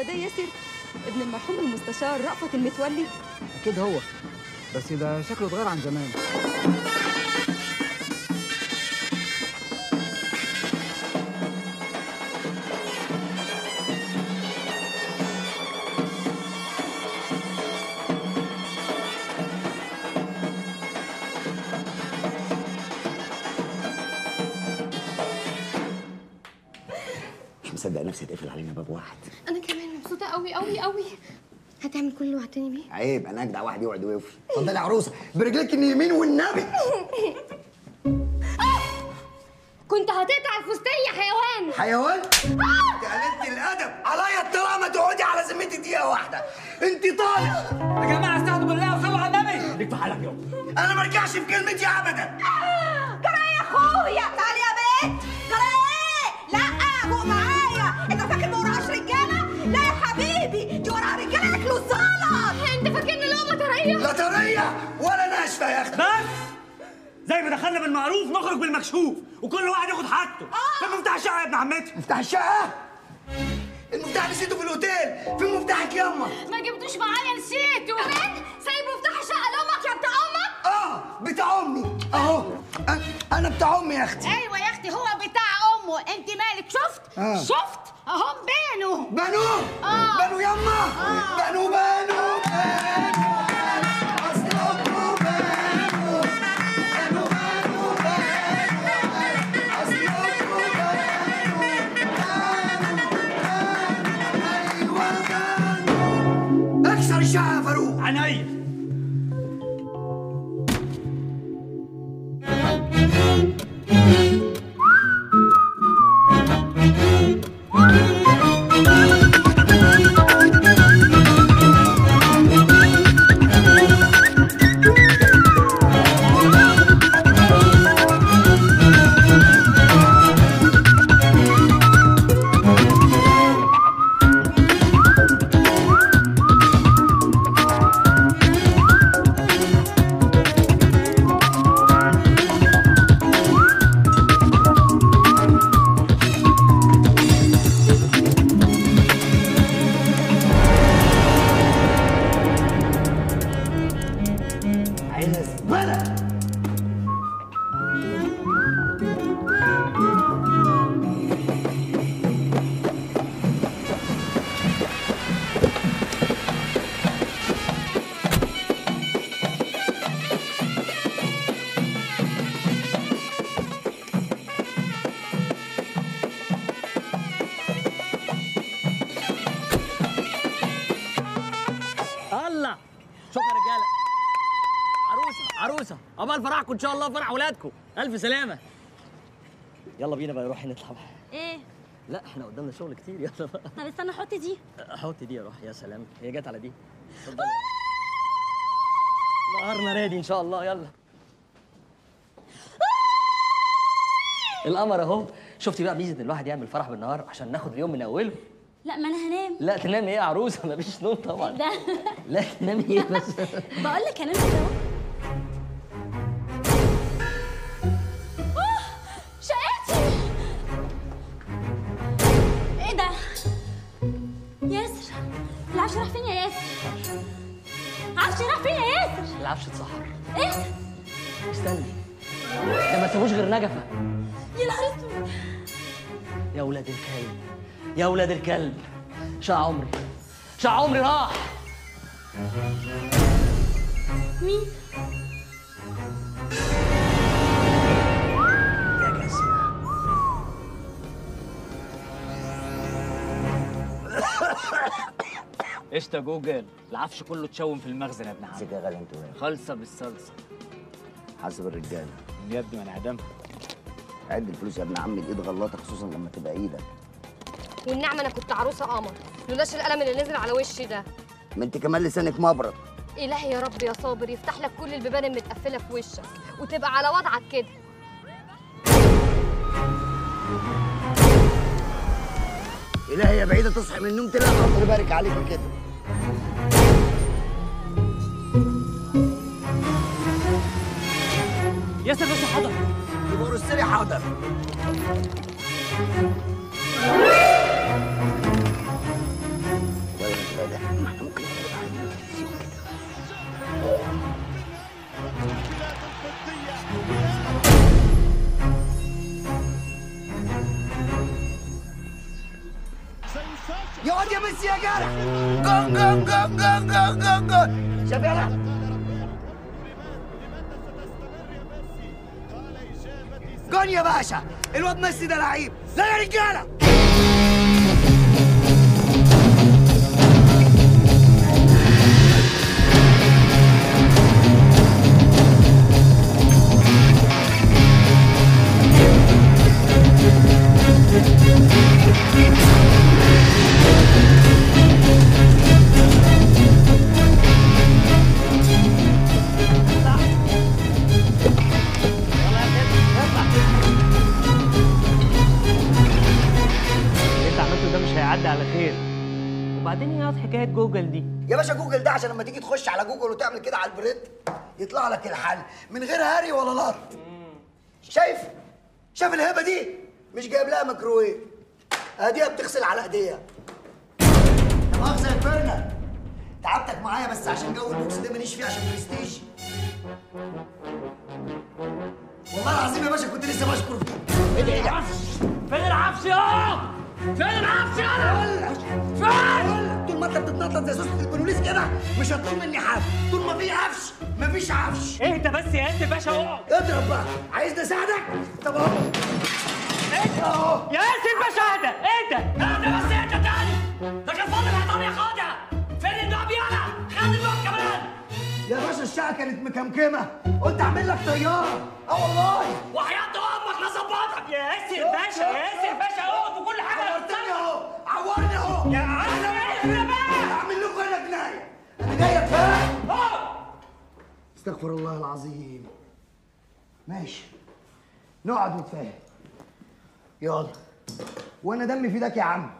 هو ده ياسر ابن المرحوم المستشار رأفت المتولي اكيد هو بس ده شكله اتغير عن زمان مش مصدق نفسي اتقفل علينا باب واحد انا كمان مبسوطه قوي قوي قوي هتعمل كل اللي وعدتني بيه عيب انا اجدع واحد يقعد ويقفل اتفضلي يا عروسه برجلك اليمين والنبي كنت هتقطع الفستان يا حيوان حيوان انت قللت الادب عليا الطلاق ما تقعدي على ذمتي دقيقه واحده انت طالع يا جماعه استهدوا بالله وصلوا على النبي ليك في حالك يوم انا ما ارجعش في كلمتي ابدا جرى يا اخويا تعالي يا بنت جرى ايه لا فوق معايا انت فاكر ما وراهاش رجاله لا يا حبيبي دي وراها رجاله ياكلوا الزلط انت فاكرني لقمه طريه لا طريه ولا ناشفه يا اختي بس زي ما دخلنا بالمعروف نخرج بالمكشوف وكل واحد ياخد حاجته ده مفتاح الشقه يا ابن عمتي مفتاح الشقه المفتاح نسيته في الاوتيل فين مفتاحك ياما ما جبتوش معايا نسيته كمان سايب مفتاح الشقه لامك يا بتاع امك اه بتاع امي اهو أنا- انا بتاع امي يا اختي ايوه يا اختي هو بتاع امه انت مالك شفت آه. شفت اهم بينه بنو آه. بنو يما بنو بنو بنو أصلكوا بنو. بنو بنو بنو. أصلكوا بنو. بنو. أيوة بنو. اكسر الشقة يا فاروق عينيا عايزة زبالة الله شكرا رجاله عروسه عروسه عقبال فرحكم ان شاء الله فرح ولادكم الف سلامه يلا بينا بقى نروح نطلع بقى. ايه لا احنا قدامنا شغل كتير يلا بقى طب استنى حط دي حط دي يا روح يا سلام هي جت على دي اتفضلي نهارنا نادي ان شاء الله يلا القمر اهو شفتي بقى ميزه ان الواحد يعمل فرح بالنهار عشان ناخد اليوم من اوله لا ما انا هنام لا تنام ايه يا عروسه مفيش نوم طبعا ده لا تنام ايه بس بقول لك هنام كده اهو آه، شقتي ايه ده ياسر العفش راح فين يا ياسر عفش راح فين يا ياسر العفش اتسحر ايه استني ده ما سابوش غير نجفه يا نهار اسود يا ولاد الكلب يا ولاد الكلب شقى عمري شقى عمري راح مين يا جسمة قشطة جوجل العفش كله اتشوم في المخزن يا ابن عم سيكا غالي انتوا ايه خالصة بالصلصة حاسب الرجاله يا ابني ما انا عدمها عد الفلوس يا ابن عم الايد غلاطه خصوصا لما تبقى ايدك والنعمه انا كنت عروسه قمر لولاش القلم اللي نزل على وشي ده ما انت كمان لسانك مبرد الهي يا رب يا صابر يفتح لك كل البيبان المتقفله في وشك وتبقى على وضعك كده الهي يا بعيده تصحي من النوم تلاقي ربنا يبارك عليك كده ياسر بس حضر يبقى رسلي حاضر رجاله جون جون جون جون جون جون جون شايف يلا جون يا باشا الواد ميسي ده لعيب لا يا رجاله اللي انت عملته ده مش هيعدي على خير وبعدين ايه حكايه جوجل دي يا باشا جوجل ده عشان لما تيجي تخش على جوجل وتعمل كده على البريد يطلع لك الحل من غير هري ولا لط شايف شايف الهبه دي مش جايب لها ميكروويف اديها بتغسل على ايديها لا مؤاخذه يا كبرنا تعبتك معايا بس عشان جو البوكس ده ماليش فيه عشان برستيج والله العظيم يا باشا كنت لسه بشكر فيك ايه ده ايه ده فين العفش يا فين العفش يا فين؟ طول ما انت بتتنطط زي سوسة البوليس كده مش هتطول مني حاجه طول ما في عفش مفيش عفش اهدى بس يا ياسر باشا اقعد اضرب بقى عايزني اساعدك طب اهو اهو يا ياسر باشا اهدى اهدى اهدى بس اهدى تاني ده كان فاضل عطاني ياخدها فين النوب يالا خد النوب كمان يا باشا الشقه كانت مكمكمه قلت اعمل لك طياره اه والله وحياة امك لظبطك يا ياسر باشا يا ياسر باشا اقعد وكل حاجه عورتني اهو عورني اهو يا عم اهدى بقى اعمل لكم هنا جنايه انا جاي اتفاهم اقعد. استغفر الله العظيم ماشي نقعد نتفاهم يلا وانا دمي في ايدك يا عم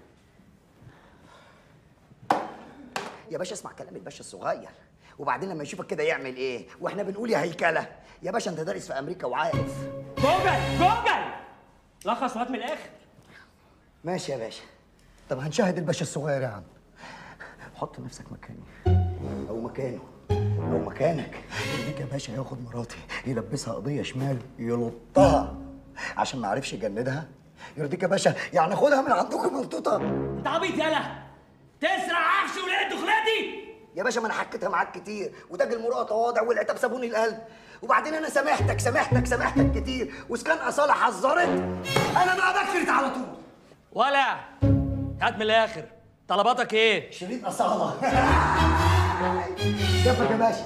يا باشا اسمع كلام الباشا الصغير وبعدين لما يشوفك كده يعمل ايه واحنا بنقول يا هيكله يا باشا انت دارس في امريكا وعارف جوجل جوجل لخص وهات من الاخر ماشي يا باشا طب هنشاهد الباشا الصغير يا عم حط نفسك مكاني او مكانه او مكانك يديك يا باشا ياخد مراتي يلبسها قضيه شمال يلطها عشان ما عرفش يجندها يرضيك يا باشا يعني خدها من عندكم ملطوطه انت عبيط يالا تسرق عفش ولقيت دخلتي يا باشا ما انا حكيتها معاك كتير وتاج المروءه تواضع والعتاب صابون القلب وبعدين انا سامحتك سامحتك سامحتك كتير واذا كان اصاله حذرت انا بقى بكرت على طول ولا هات من الاخر طلباتك ايه شريط اصاله كيفك يا باشا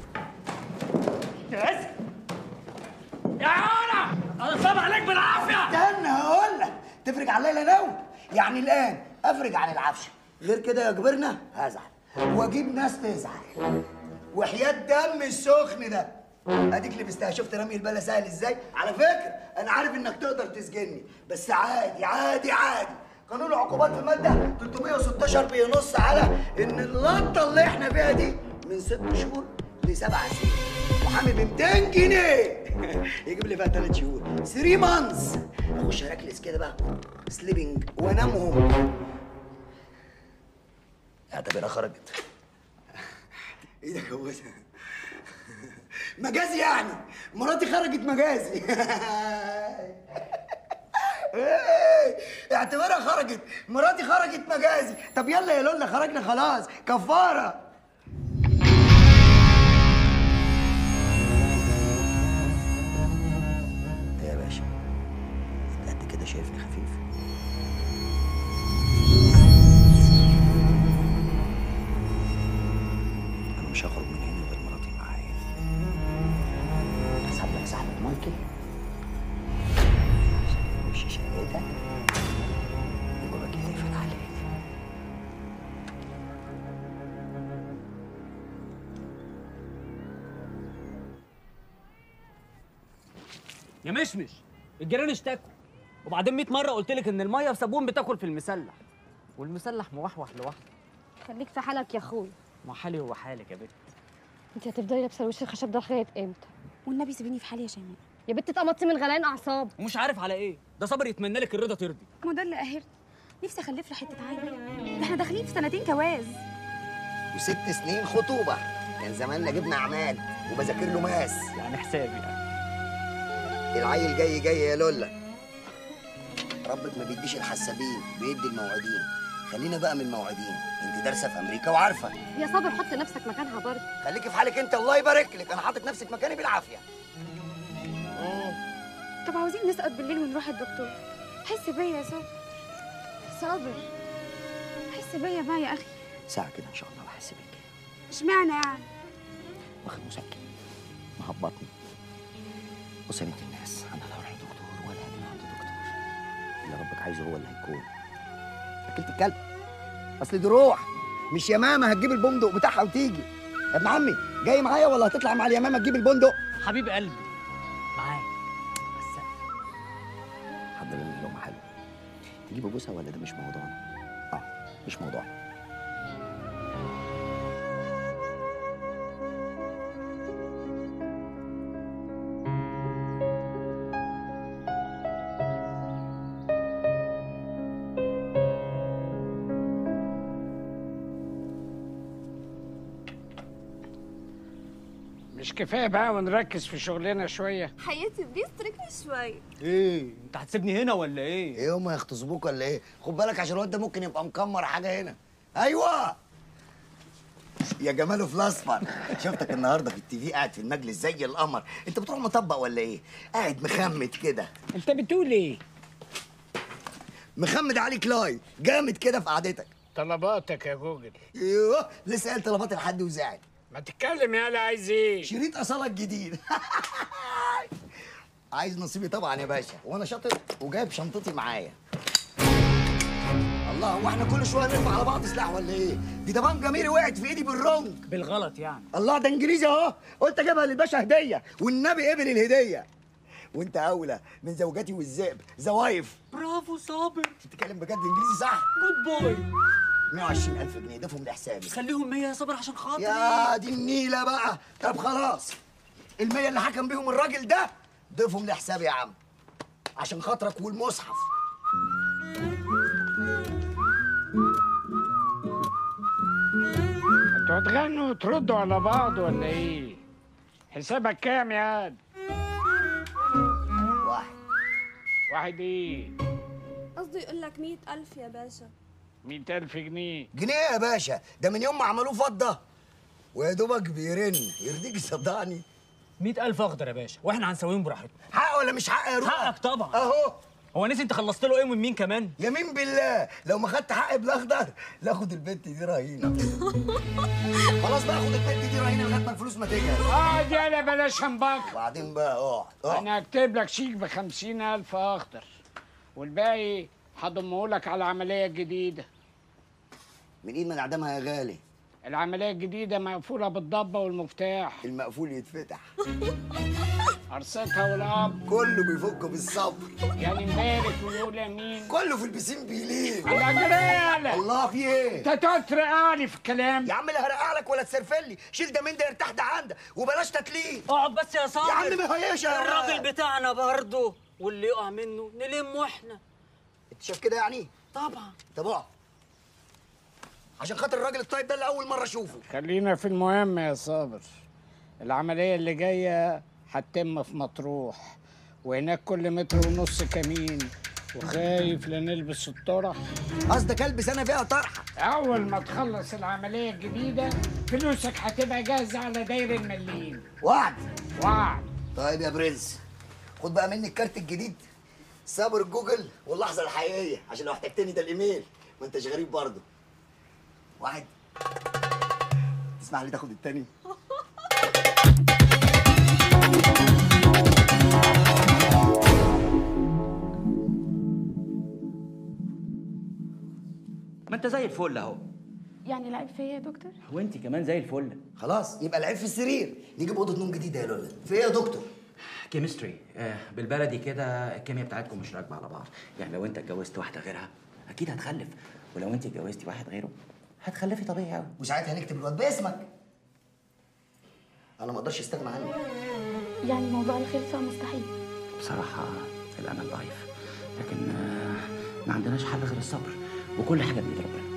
يا ياسر يا علا انا صاب عليك بالعافيه استنى هقول لك تفرج على الليله نوم يعني الان افرج عن العفشه غير كده يا كبرنا هزعل واجيب ناس تزعل وحياة دم السخن ده اديك لبستها شفت رمي البلا سهل ازاي على فكره انا عارف انك تقدر تسجني بس عادي عادي عادي قانون العقوبات في الماده 316 بينص على ان اللقطه اللي احنا فيها دي من ست شهور لسبع سنين محامي ب 200 جنيه يجيب لي فيها ثلاث شهور 3 مانثs اخش اركلس كده بقى سليبنج وانامهم اعتبرها خرجت ايه ده جوزها مجازي يعني مراتي خرجت مجازي إيه، اعتبرها خرجت مراتي خرجت مجازي طب يلا يا لولا خرجنا خلاص كفاره إيه يا باشا انت قد كده شايفني خفيف انا مش هخرج من هنا غير مراتي معايا اسحب لك سحبة مايكل عشان وش شقتك يبقى كيفك عليك يا مشمش الجيران اشتكوا وبعدين 100 مره قلت لك ان الميه بصابون بتاكل في المسلح والمسلح موحوح لوحده خليك في حالك يا اخويا ما حالي هو حالك يا بنت انت هتفضلي لابسه الوش الخشب ده لغايه امتى والنبي سيبيني في حالي يا شيماء يا بنت اتقمصتي من غليان اعصاب ومش عارف على ايه ده صبر يتمنى لك الرضا ترضي ما ده اللي قاهرني نفسي اخلف له حته عيل ده احنا داخلين في سنتين جواز وست سنين خطوبة كان زماننا جبنا عماد وبذاكر له ماس يعني حسابي يعني العيل جاي جاي يا لولا ربك ما بيديش الحسابين بيدي الموعدين خلينا بقى من الموعدين انت دارسه في امريكا وعارفه يا صابر حط نفسك مكانها برضه خليكي في حالك انت الله يبارك لك انا حاطط نفسي في مكاني بالعافيه طب عاوزين نسقط بالليل ونروح الدكتور حس بيا يا صابر صابر حس بيا بقى يا اخي ساعه كده ان شاء الله واحس بيك اشمعنى يعني واخد مسكن مهبطني بص يا بنت الناس انا لا اروح لدكتور ولا هاجي من عند دكتور اللي ربك عايزه هو اللي هيكون اكلت الكلب اصل دي روح مش يا ماما هتجيب البندق بتاعها وتيجي يا ابن عمي جاي معايا ولا هتطلع مع اليمامه تجيب البندق حبيب قلبي معاك بس حضر لنا لقمه حلوه تجيب جوزها ولا ده مش موضوعنا اه مش موضوعنا مش كفايه بقى ونركز في شغلنا شويه حياتي بليز تركني شويه ايه انت هتسيبني هنا ولا ايه ايه هم يغتصبوك ولا ايه خد بالك عشان الواد ده ممكن يبقى مكمر حاجه هنا ايوه يا جماله في الاصفر شفتك النهارده في التي في قاعد في المجلس زي القمر انت بتروح مطبق ولا ايه قاعد مخمد كده انت بتقول ايه مخمد عليك لاي جامد كده في قعدتك طلباتك يا جوجل ايوه لسه قال طلبات الحد وزعل ما تتكلم يا عايز ايه شريط اصاله الجديد عايز نصيبي طبعا يا باشا وانا شاطر وجايب شنطتي معايا الله هو احنا كل شويه نرفع على بعض سلاح ولا ايه دي طبعا جميري وقعت في ايدي بالرنج بالغلط يعني الله ده انجليزي اهو قلت اجيبها للباشا هديه والنبي قبل الهديه وانت اولى من زوجتي والذئب زوايف برافو صابر بتتكلم بجد انجليزي صح جود بوي 120000 جنيه ضيفهم لحسابي خليهم 100 يا صابر عشان خاطري يا دي النيله بقى طب خلاص المية اللي حكم بيهم الراجل ده ضيفهم لحسابي يا عم عشان خاطرك والمصحف انتوا هتغنوا وتردوا على بعض ولا ايه حسابك كام يا عاد واحد واحد ايه قصده يقول لك مئة ألف يا باشا مئة ألف جنيه جنيه يا باشا ده من يوم ما عملوه فضه ويا دوبك بيرن يرضيك صدقني 100000 اخضر يا باشا واحنا هنسويهم براحتنا حق ولا مش حق يا روح حقك طبعا اهو هو نسي انت خلصت له ايه ومن مين كمان يمين بالله لو ما خدت حقي بالاخضر لاخد البنت دي رهينه خلاص بقى خد البنت دي رهينه لغايه ما الفلوس ما تجهز اقعد يالا بلاش همبك وبعدين بقى اقعد اقعد انا هكتب لك شيك بخمسين ألف أخضر والباقي هضمه لك على العملية الجديدة من ايد من اعدامها يا غالي العملية الجديدة مقفولة بالضبة والمفتاح المقفول يتفتح قرصتها والأب كله بيفك بالصبر يعني مبارك ونقول امين كله في البسين بيليه على جرالة الله في ايه انت تقعد ترقعني في الكلام يا عم لا هرقع لك ولا تسرفل لي شيل ده من ده يرتاح ده عندك وبلاش تتليه اقعد بس يا صابر يا عم ما هياش يا الراجل بتاعنا برضه واللي يقع منه نلمه احنا انت شايف كده يعني طبعا طب اقعد عشان خاطر الراجل الطيب ده اللي اول مره اشوفه خلينا في المهم يا صابر العملية اللي جاية هتتم في مطروح وهناك كل متر ونص كمين وخايف لا نلبس الطرح قصدك البس انا فيها طرحه أول ما تخلص العملية الجديدة فلوسك هتبقى جاهزة على داير المليين وعد وعد طيب يا برنس خد بقى مني الكارت الجديد صابر جوجل واللحظه الحقيقيه عشان لو احتجتني ده الايميل ما انتش غريب برضه واحد تسمح لي تاخد التاني ما انت زي الفل اهو يعني العيب فيا يا دكتور وانت كمان زي الفل خلاص يبقى العيب في السرير نجيب اوضه نوم جديده يا لولا في ايه يا دكتور كيمستري آه بالبلدي كده الكيمياء بتاعتكم مش راكبه على بعض يعني لو انت اتجوزت واحده غيرها اكيد هتخلف ولو انت اتجوزتي واحد غيره هتخلفي طبيعي قوي وساعتها هنكتب الواد باسمك انا ما اقدرش استغنى عنك يعني موضوع الخلفة مستحيل بصراحه الامل ضعيف لكن آه ما عندناش حل غير الصبر وكل حاجه بايد ربنا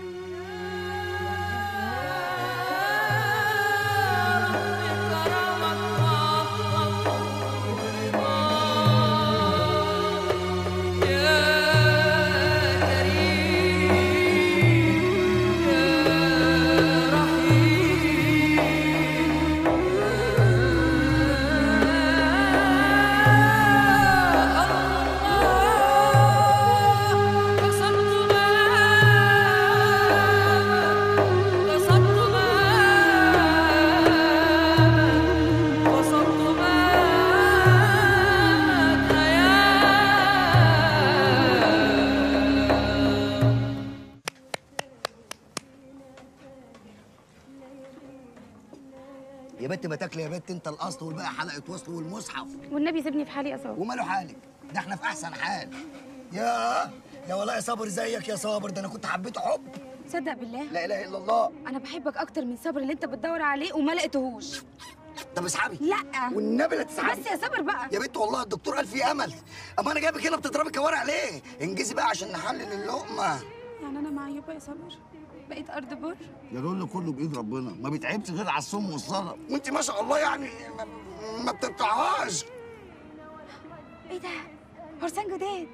يا بت ما تاكلي يا بت انت الاصل والباقي حلقه وصل والمصحف والنبي سيبني في حالي يا صابر وماله حالك ده احنا في احسن حال يا يا والله يا صابر زيك يا صابر ده انا كنت حبيته حب تصدق بالله لا اله الا الله انا بحبك اكتر من صبر اللي انت بتدور عليه وما لقيتهوش طب اسحبي لا والنبي لا تسحبي بس يا صابر بقى يا بنت والله الدكتور قال في امل اما انا جايبك هنا بتضربي كوارع ليه انجزي بقى عشان نحلل اللقمه يعني انا معيوبه يا صابر بقيت ارض بر يا دول كله بايد ربنا ما بيتعبش غير على الصم والصلاه وانت ما شاء الله يعني ما, ما بتقطعهاش ايه ده فرسان جداد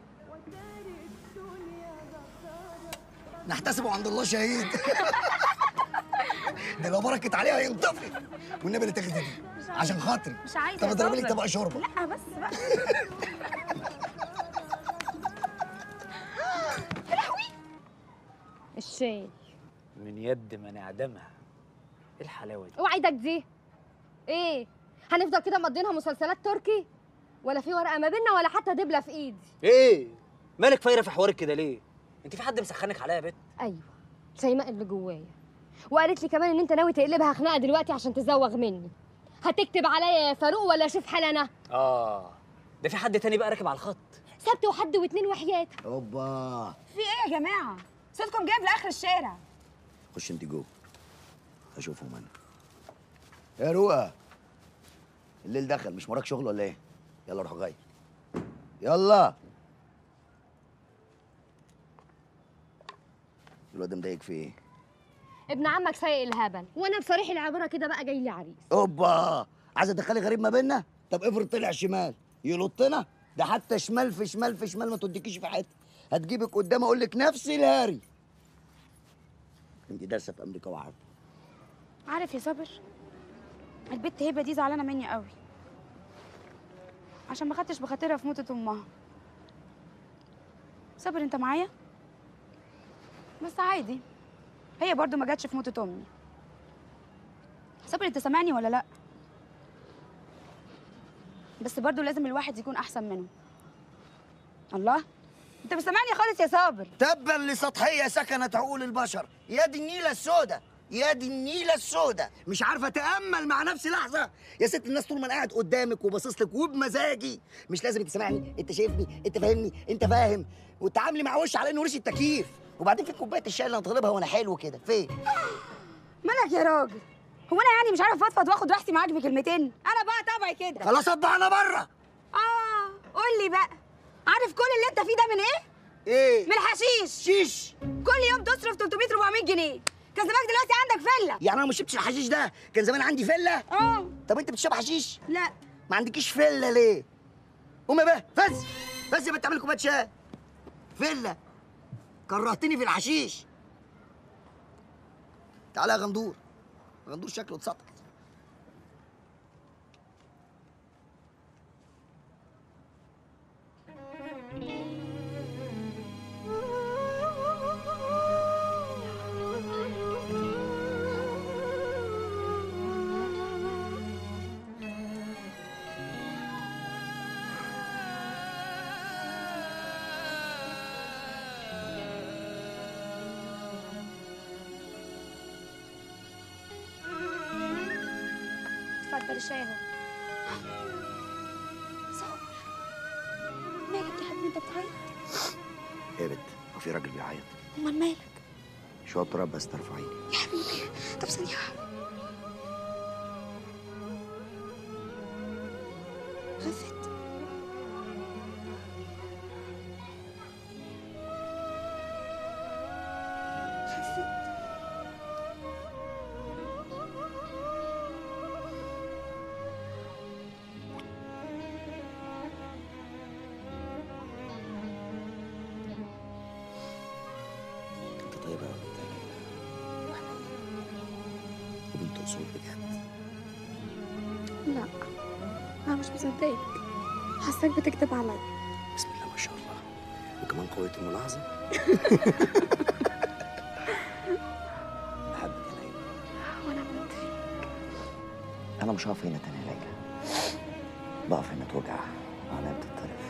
نحتسبه عند الله شهيد ده لو بركت عليها هينطفي والنبي اللي تاخدي دي عشان خاطري مش عايزه طب يا اضربي لك صابر. طبق شوربه لا بس بقى الشاي من يد من اعدمها ايه الحلاوه دي اوعى ايدك دي ايه هنفضل كده مقضينها مسلسلات تركي ولا في ورقه ما بيننا ولا حتى دبله في ايدي ايه مالك فايره في حوارك كده ليه انت في حد مسخنك عليا يا بت ايوه شيماء اللي جوايا وقالت لي كمان ان انت ناوي تقلبها خناقه دلوقتي عشان تزوغ مني هتكتب عليا يا فاروق ولا اشوف حال انا اه ده في حد تاني بقى راكب على الخط سبت وحد واتنين وحياتك اوبا في ايه يا جماعه صوتكم جايب لاخر الشارع خش انت جوه اشوفهم انا يا روقه الليل دخل مش وراك شغل ولا ايه يلا روح غير يلا الواد ده مضايق في ايه ابن عمك سايق الهبل وانا بصريح العباره كده بقى جاي لي عريس اوبا عايزه تدخلي غريب ما بيننا طب افرض طلع شمال يلطنا ده حتى شمال في شمال في شمال ما توديكيش في حته هتجيبك قدام اقول لك نفس الهاري انت دارسه في امريكا وعارفه عارف يا صابر البت هبه دي زعلانه مني قوي عشان ما خدتش بخاطرها في موتة امها صابر انت معايا بس عادي هي برضو ما جاتش في موتة امي صابر انت سامعني ولا لا بس برضو لازم الواحد يكون احسن منه الله انت مش سامعني خالص يا صابر تبا لسطحيه سكنت عقول البشر يا دي النيله السوداء يا دي النيله السوداء مش عارفه اتامل مع نفسي لحظه يا ست الناس طول ما انا قاعد قدامك وباصص لك وبمزاجي مش لازم تسمعني انت شايفني انت فاهمني انت فاهم وتعاملي مع وش على انه ريش التكييف وبعدين في كوبايه الشاي اللي هطلبها وانا حلو كده فين مالك يا راجل هو انا يعني مش عارف افضفض واخد راحتي معاك بكلمتين انا بقى طبعي كده خلاص اطبع انا بره اه قول لي بقى عارف كل اللي انت فيه ده من ايه ايه من الحشيش شيش كل يوم تصرف 300 400 جنيه كان زمانك دلوقتي عندك فله يعني انا ما شربتش الحشيش ده كان زمان عندي فله اه طب انت بتشرب حشيش لا ما عندكيش فله ليه قومي بقى فز فز يا بنت اعملي كوبايه شاي فله كرهتني في الحشيش تعالى يا غندور غندور شكله اتسطح اتفضل الشاي اهو صابر مالك يا حبيبي انت بتعيط ايه يا بنت هو في راجل بيعيط امال مالك شاطره بس ترفعيني يا حبيبي طب ثانيه خفت خفت انت طيبه يا بنت يا ليلى وحنين وبنت اصول بجد لا انا مش مصدقك حاساك بتكذب عليا بسم الله ما شاء الله وكمان قوه الملاحظه بحبك يا ليلى وانا بنت انا مش هقف هنا تاني يا ليلى بقف هنا توجع وعينيا بتتطرف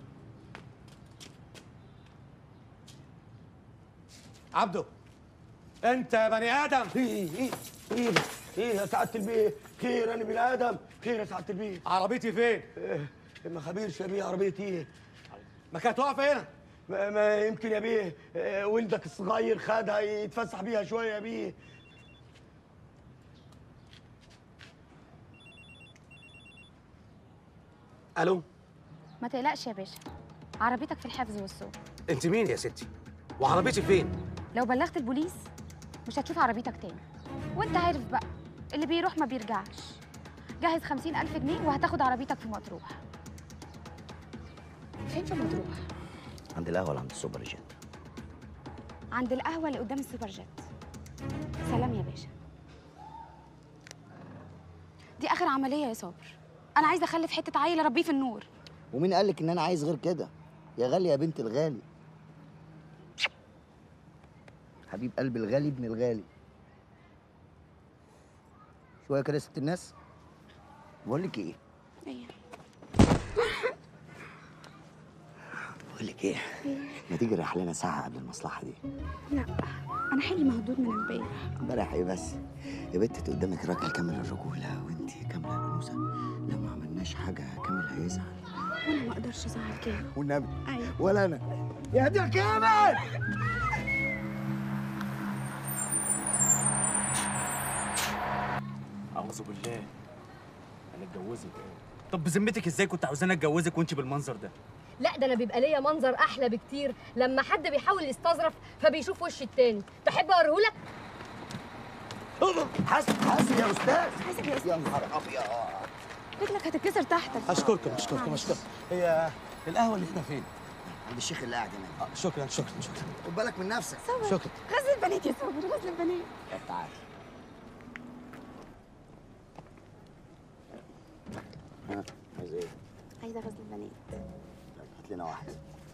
عبده انت يا بني ادم ايه ايه ايه ايه يا سعاده البيه خير انا بني ادم خير يا سعاده البيه عربيتي فين إيه ما خبيرش يا بيه عربيتي ايه ما كانت واقفه هنا ما, ما يمكن يا بيه إيه ولدك الصغير خدها يتفسح بيها شويه يا بيه الو ما تقلقش يا باشا عربيتك في الحفظ والسوق انت مين يا ستي وعربيتي فين لو بلغت البوليس مش هتشوف عربيتك تاني وانت عارف بقى اللي بيروح ما بيرجعش جهز خمسين ألف جنيه وهتاخد عربيتك في مطروح فين في مطروح؟ عند القهوه ولا عند السوبر جيت عند القهوة اللي قدام السوبر جيت سلام يا باشا دي آخر عملية يا صابر أنا عايزة أخلف حتة عيل أربيه في النور ومين قال لك ان انا عايز غير كده يا غالي يا بنت الغالي حبيب قلب الغالي ابن الغالي شويه كده يا ست الناس بقول لك ايه إيه بقول لك ايه ما تيجي نريح لنا ساعه قبل المصلحه دي لا أنا حلي مهدود من امبارح امبارح ايه بس يا بنت انت قدامك راجل كامل الرجوله وانت كامله الانوثه لو ما عملناش حاجه كامل هيزعل وأنا ما أقدرش أزعل كده والنبي أيوة ولا انا يا دي يا كامل اعوذ بالله انا اتجوزك طب بذمتك ازاي كنت عاوزاني اتجوزك وانت بالمنظر ده لا ده انا بيبقى ليا منظر احلى بكتير لما حد بيحاول يستظرف فبيشوف وش التاني تحب اوريهولك حاسب حاسب يا استاذ حاسب يا يا نهار ابيض رجلك هتتكسر تحتك اشكركم اشكركم اشكركم هي القهوه اللي هنا فين عند الشيخ اللي قاعد هناك آه، شكرا شكرا شكرا خد بالك من نفسك شكرا غزل البنات يا صابر غزل البنات طب تعالى ها عايز ايه؟ عايزة غزل البنات طب هات لنا واحده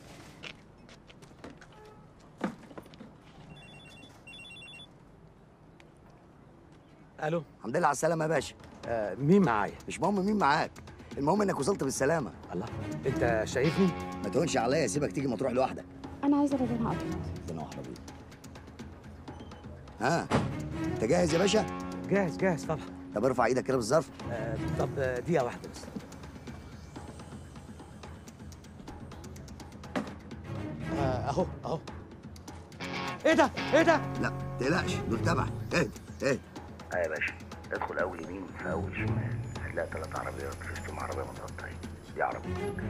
الو الحمد لله على السلامه يا باشا آه مين معايا مش مهم مين معاك المهم انك وصلت بالسلامه الله انت شايفني ما تهونش عليا سيبك تيجي مطروح لوحدك أنا عايزة رجلها أبيض لنا واحده بيض ها انت جاهز يا باشا جاهز جاهز طبعا طب ارفع ايدك كده بالظرف آه طب آه، دقيقه واحده بس آه اهو اهو ايه ده ايه ده لا تقلقش دول تبعي اهدى اهدى اه يا باشا ادخل اول يمين في اول شمال هتلاقي ثلاث عربيات فيستهم عربيه متقطعين دي عربيه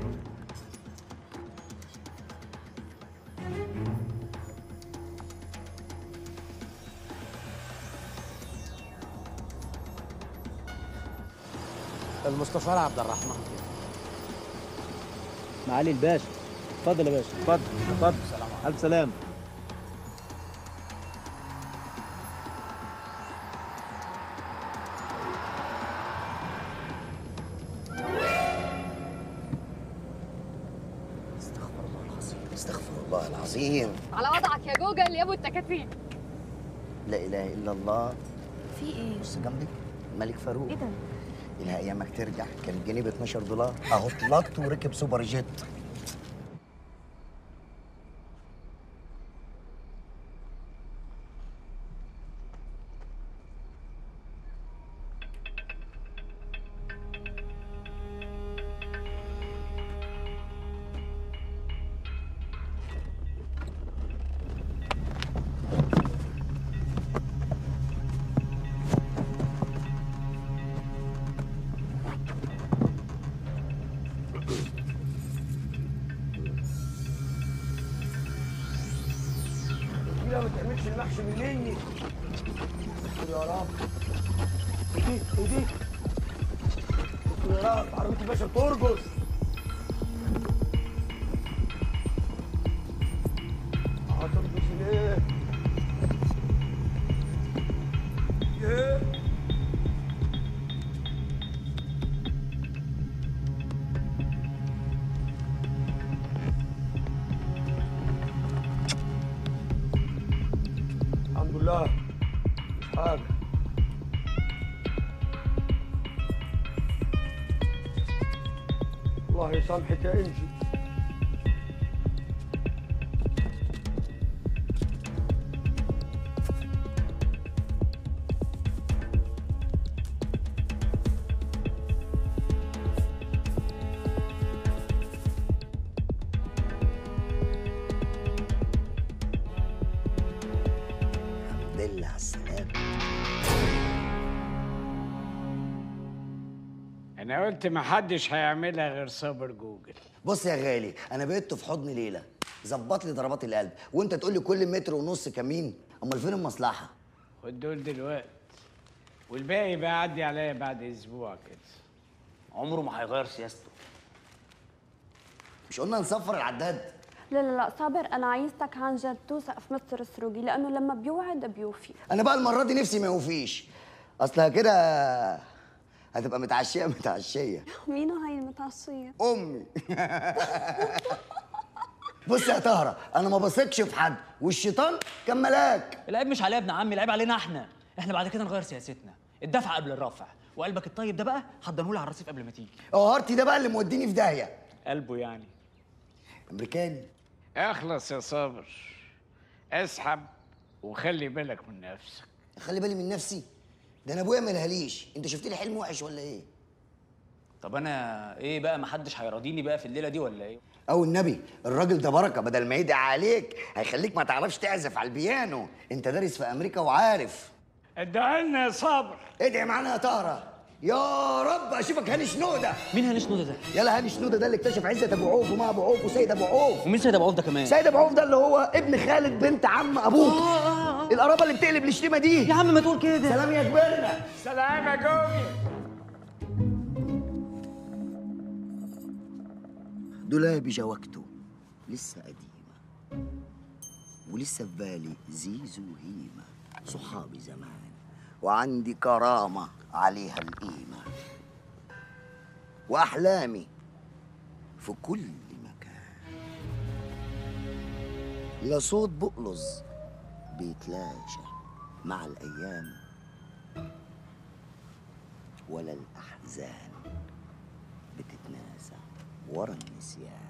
المصطفى عبد الرحمن معالي الباشا اتفضل يا باشا اتفضل اتفضل الف سلام استغفر الله العظيم استغفر الله العظيم على وضعك يا جوجل يا ابو التكاتيك لا اله الا الله في إيه؟ بص جنبك الملك فاروق إيه ده؟ الها ايامك ترجع كان الجنيه ب 12 دولار اهو طلقت وركب سوبر جيت لا ما تعملش المحشي مني يا رب ايديك ايديك يا رب عربية الباشا بترقص هترقص ليه؟ ايه؟ الحمد لله مش حاجة الله يسامحك يا انجي لي على السلامه انا قلت محدش هيعملها غير صابر جوجل بص يا غالي انا بقيت في حضن ليله ظبط لي ضربات القلب وانت تقول لي كل متر ونص كمين امال فين المصلحه خد دول دلوقتي والباقي بقى عدي عليا بعد اسبوع كده عمره ما هيغير سياسته مش قلنا نصفر العداد لا لا لا صابر انا عايزتك عن جد توثق في مستر السروجي لانه لما بيوعد بيوفي انا بقى المره دي نفسي ما يوفيش اصلها كده هتبقى متعشيه متعشيه مين هاي المتعشيه امي بص يا طهره انا ما بثقش في حد والشيطان كان ملاك العيب مش عليا يا ابن عمي العيب علينا احنا احنا بعد كده نغير سياستنا الدفع قبل الرفع وقلبك الطيب ده بقى حضنهولي على الرصيف قبل ما تيجي اه هارتي ده بقى اللي موديني في داهيه قلبه يعني امريكاني اخلص يا صابر اسحب وخلي بالك من نفسك خلي بالي من نفسي ده انا ابويا ما لهاليش انت شفت لي حلم وحش ولا ايه طب انا ايه بقى محدش هيراضيني بقى في الليله دي ولا ايه او النبي الراجل ده بركه بدل ما يدعي عليك هيخليك ما تعرفش تعزف على البيانو انت دارس في امريكا وعارف ادعي لنا يا صابر ادعي معانا يا طهره يا رب اشوفك هاني شنوده مين هاني شنوده ده يلا هاني شنوده ده اللي اكتشف عزت ابو عوف وما ابو عوف وسيد ابو عوف ومين سيد ابو عوف ده كمان سيد ابو عوف ده اللي هو ابن خالد بنت عم ابوك القرابه اللي بتقلب الشتيمه دي يا عم ما تقول كده سلام يا كبرنا سلام يا جوجل دولابي جوكته لسه قديمة ولسه في بالي زيزو هيمة صحابي زمان وعندي كرامة عليها القيمة وأحلامي في كل مكان لا صوت بقلظ بيتلاشى مع الأيام ولا الأحزان بتتناسى ورا النسيان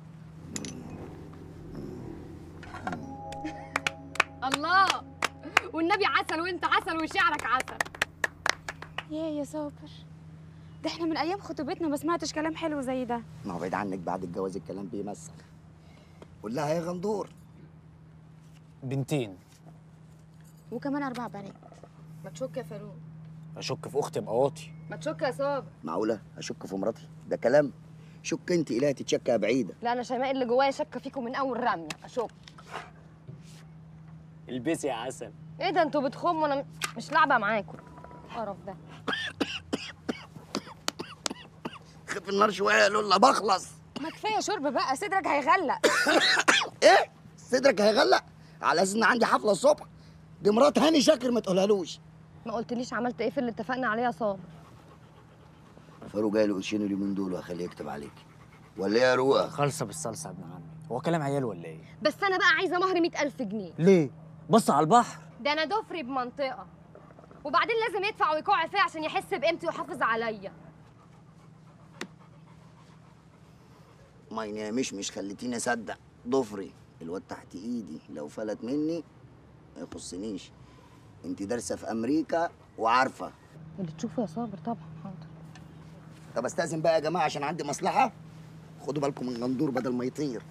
الله والنبي عسل وانت عسل وشعرك عسل يا يا صابر ده احنا من ايام خطوبتنا ما سمعتش كلام حلو زي ده ما هو بعيد عنك بعد الجواز الكلام بيمسخ قول لها يا غندور بنتين وكمان اربع بنات ما تشك يا فاروق اشك في اختي ابقى واطي ما تشك يا صابر معقولة أشك في مراتي ده كلام شك أنت إلهي تتشكى بعيدة لا انا شيماء اللي جوايا شاكه فيكم من اول رميه اشك البسي يا عسل ايه ده انتوا بتخموا انا مش لعبه معاكم قرف ده خف النار شوية يا لولا بخلص ما كفايه شرب بقى صدرك هيغلق إيه صدرك هيغلق على أساس إن عندي حفلة الصبح دي مرات هاني شاكر ما تقولهالوش ما قلتليش عملت ايه في اللي اتفقنا عليه يا صابر فاروق جاي له قرشين اليومين دول وهخليه يكتب عليك ولا إيه يا روقة خالصه بالصلصه يا ابن عمي هو كلام عيال ولا ايه بس انا بقى عايزه مهر مئة ألف جنيه ليه بص على البحر ده انا دفري بمنطقه وبعدين لازم يدفع ويكوع فيها عشان يحس بقيمتي ويحافظ عليا ما ينامش مش خليتيني أصدق ضفري الواد تحت إيدي لو فلت مني ما يخصنيش أنت دارسة في أمريكا وعارفة اللي تشوفه يا صابر طبعا حاضر طب استاذن بقى يا جماعه عشان عندي مصلحه خدوا بالكم من غندور بدل ما يطير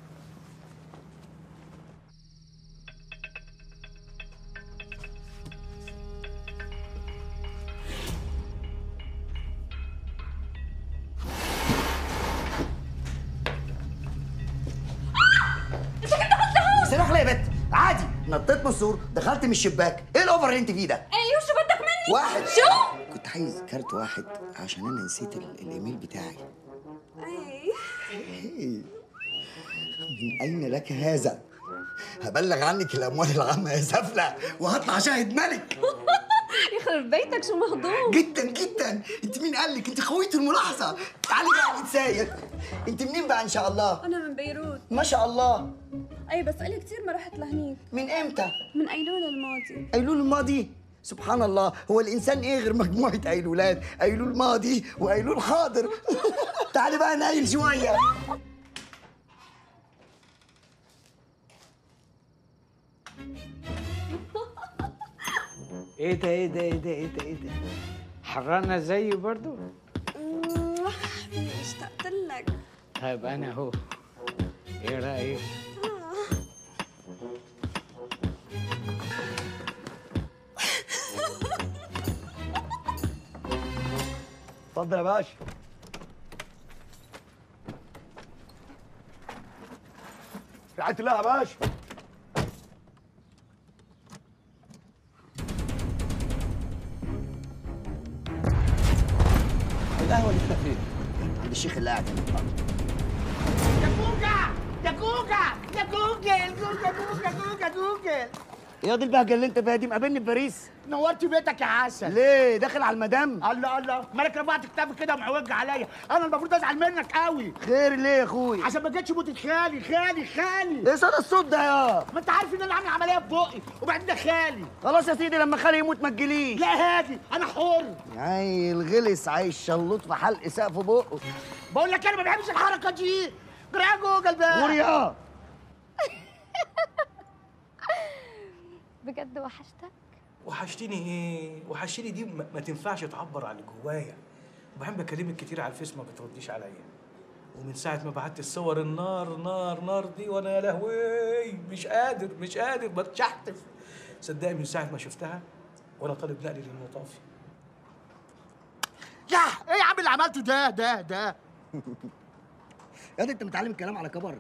سلاح ليه يا بت عادي نطيت من السور دخلت من الشباك ايه الاوفر اللي انت فيه ده ايوه شو بدك مني واحد شو كنت عايز كارت واحد عشان انا نسيت ال- الايميل بتاعي اي إيه؟ من اين لك هذا هبلغ عنك الاموال العامه يا سفله وهطلع شاهد ملك يخرب بيتك شو مهضوم جدا جدا انت مين قال لك انت خويه الملاحظه تعالي بقى نتساير انت منين بقى ان شاء الله انا من بيروت ما شاء الله اي بس قلي كثير ما رحت لهنيك من امتى من ايلول الماضي ايلول الماضي سبحان الله هو الانسان ايه غير مجموعه ايلولات ايلول ماضي وايلول حاضر تعالي بقى نايل شويه ايه ده ايه ده ايه ده ايه ده ايه ده حرانة زيي برضو اشتقت لك طيب انا اهو ايه رايك اتفضل يا باشا في رعايه الله يا باشا القهوه اللي فين عند الشيخ اللي قاعد هنا. يا كوكا يا كوكا يا جوجل كوكا كوكا كوكا جوجل يا دي البهجه اللي انت فيها دي مقابلني في باريس نورت بيتك يا حسن ليه داخل على المدام الله الله مالك رفعت كتافك كده ومعوج عليا انا المفروض ازعل منك قوي خير ليه يا اخوي عشان ما جتش موتة خالي خالي خالي ايه صدى الصوت ده يا ما انت عارف ان انا عامل عمليه في بقي وبعدين ده خالي خلاص يا سيدي لما خالي يموت ما تجيليش لا هاجي انا حر عيل غلس عايش شلوط في حلق سقف بقه بقول لك انا ما بحبش الحركه دي جرى يا جوجل بقى غوري اه بجد وحشتك وحشتني ايه؟ وحشتني دي ما ما تنفعش تعبر عن اللي جوايا وبحب بكلمك كتير على الفيس ما بترديش عليا ومن ساعة ما بعت الصور النار نار نار دي وانا يا لهوي مش قادر مش قادر بتشحتف صدقني من ساعة ما شفتها وانا طالب نقلي للمطافي يا ايه يا عم اللي عملته ده ده ده يا دي انت متعلم الكلام على كبر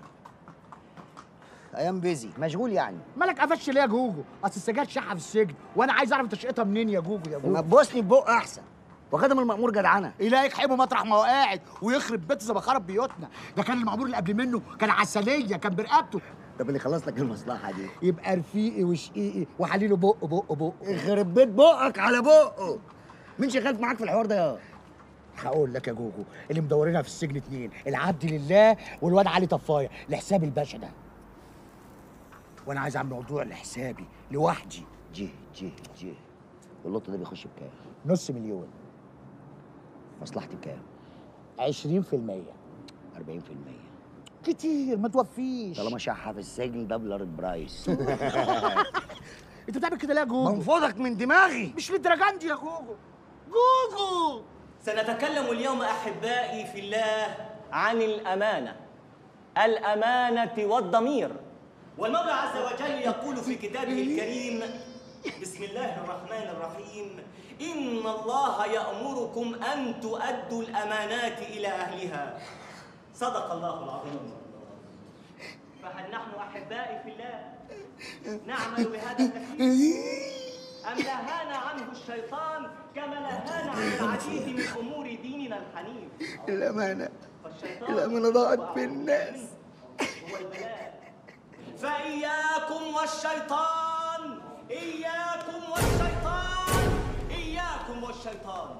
ايام بيزي مشغول يعني مالك قفش ليه يا جوجو اصل السجاير شحه في السجن وانا عايز اعرف تشقيتها منين يا جوجو يا ما جوجو تبوسني ببق احسن وخدم المأمور جدعنه إلهي يحبه مطرح ما هو قاعد ويخرب بيت زي ما خرب بيوتنا ده كان المأمور اللي قبل منه كان عسليه كان برقبته طب اللي خلص لك المصلحه دي يبقى رفيقي وشقيقي وحليله بق بق بق يخرب بيت بقك على بقه مين شغال معاك في الحوار ده يا هقول لك يا جوجو اللي مدورينها في السجن اتنين العبد لله والواد علي طفايه لحساب الباشا ده وانا عايز اعمل موضوع لحسابي لوحدي جه جه جه واللوت ده بيخش بكام نص مليون مصلحتي بكام 20% 40% كتير ما توفيش طالما شحه في السجن ده بلارد برايس انت بتعمل كده ليه يا جوجو منفوضك من دماغي مش للدرجه دي يا جوجو جوجو سنتكلم اليوم احبائي في الله عن الامانه الامانه والضمير والمولى عز وجل يقول في كتابه الكريم بسم الله الرحمن الرحيم ان الله يامركم ان تؤدوا الامانات الى اهلها صدق الله العظيم فهل نحن احبائي في الله نعمل بهذا التكليف أم لهانا عنه الشيطان كما لهانا عن العديد من أمور ديننا الحنيف الامانه فالشيطان الامانه ضاعت في الناس هو البلاء فإياكم والشيطان إياكم والشيطان إياكم والشيطان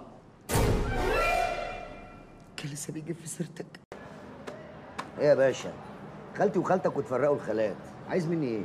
كان لسه بيجي في سيرتك ايه يا باشا خالتي وخالتك وتفرقوا الخالات عايز مني ايه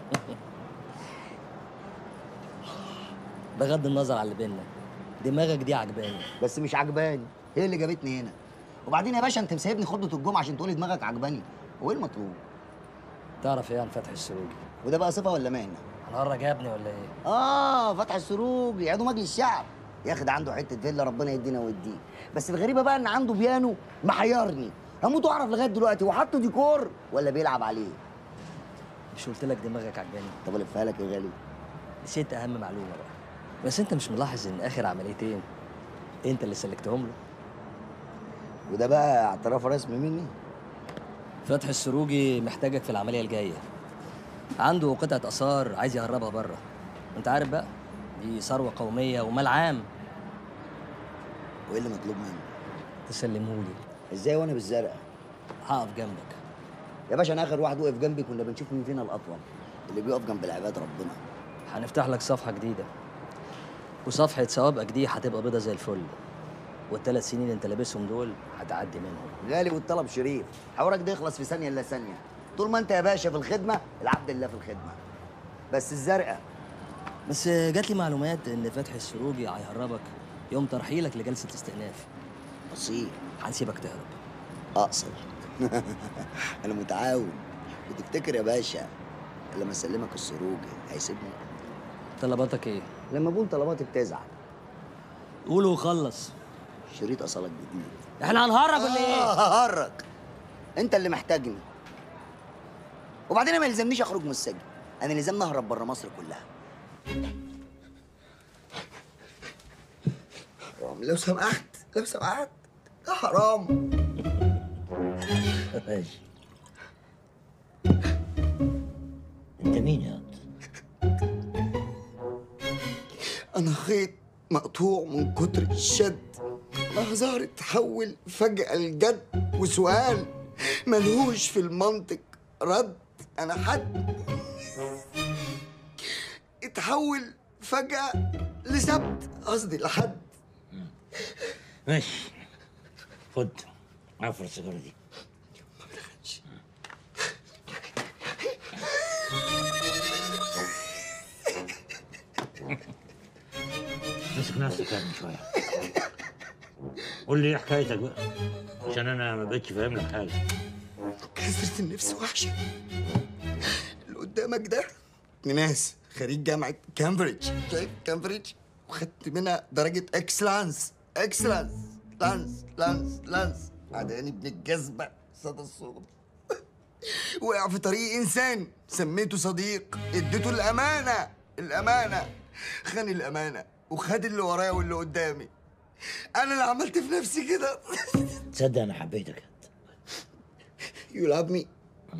بغض النظر عن اللي بينا دماغك دي عجباني بس مش عجباني هي اللي جابتني هنا وبعدين يا باشا انت مسيبني خطبه الجمعه عشان تقولي دماغك عجباني هو ايه المطلوب تعرف ايه عن فتح السروجي وده بقى صفه ولا مهنه هنهرج يا ابني ولا ايه اه فتح السروج يعيدوا مجلس الشعب يا اخي ده عنده حته فيلا ربنا يدينا ويديه بس الغريبه بقى ان عنده بيانو محيرني هموت واعرف لغايه دلوقتي هو حاطه ديكور ولا بيلعب عليه مش قلت لك دماغك عجباني طب الفها لك يا غالي نسيت اهم معلومه بقى بس انت مش ملاحظ ان اخر عمليتين انت اللي سلكتهم له وده بقى اعتراف رسمي مني فتح السروجي محتاجك في العمليه الجايه عنده قطعه اثار عايز يهربها بره انت عارف بقى دي ثروه قوميه ومال عام وايه اللي مطلوب مني تسلمهولي ازاي وانا بالزرقاء هقف جنبك يا باشا انا اخر واحد وقف جنبي كنا بنشوف مين فينا الاطول اللي بيقف جنب العباد ربنا هنفتح لك صفحه جديده وصفحه سوابقك دي هتبقى بيضه زي الفل والثلاث سنين انت لابسهم دول هتعدي منهم غالي والطلب شريف حوارك ده يخلص في ثانيه الا ثانيه طول ما انت يا باشا في الخدمه العبد لله في الخدمه بس الزرقاء بس جات لي معلومات ان فتحي السروجي هيهربك يوم ترحيلك لجلسه استئناف بسيط هنسيبك تهرب اقصر انا متعاون وتفتكر يا باشا لما اسلمك السروج هيسيبني طلباتك ايه لما بقول طلباتي بتزعل قول وخلص شريط اصلك جديد احنا هنهرج ولا ايه آه ههرج انت اللي محتاجني وبعدين أنا ما يلزمنيش اخرج من السجن انا لازمني اهرب بره مصر كلها لو سمحت لو سمحت ده حرام ماشي انت مين يا قط؟ انا خيط مقطوع من كتر الشد مهزار اتحول فجأة لجد وسؤال ملهوش في المنطق رد انا حد اتحول فجأة لسبت قصدي لحد ماشي خد عفر السيجاره دي امسك نفسك يا ابني شويه قول لي ايه حكايتك بقى عشان انا ما بقتش فاهم لك حاجه كسرة النفس وحشة اللي قدامك ده ناس خريج جامعة كامبريدج شايف كامبريدج وخدت منها درجة اكسلانس اكسلانس لانس لانس لانس بعدين ابن الجذبة صدى الصوت وقع في طريق انسان سميته صديق اديته الامانة الامانة خان الامانة وخد اللي ورايا واللي قدامي انا اللي عملت في نفسي كده تصدق انا حبيتك يو لاف مي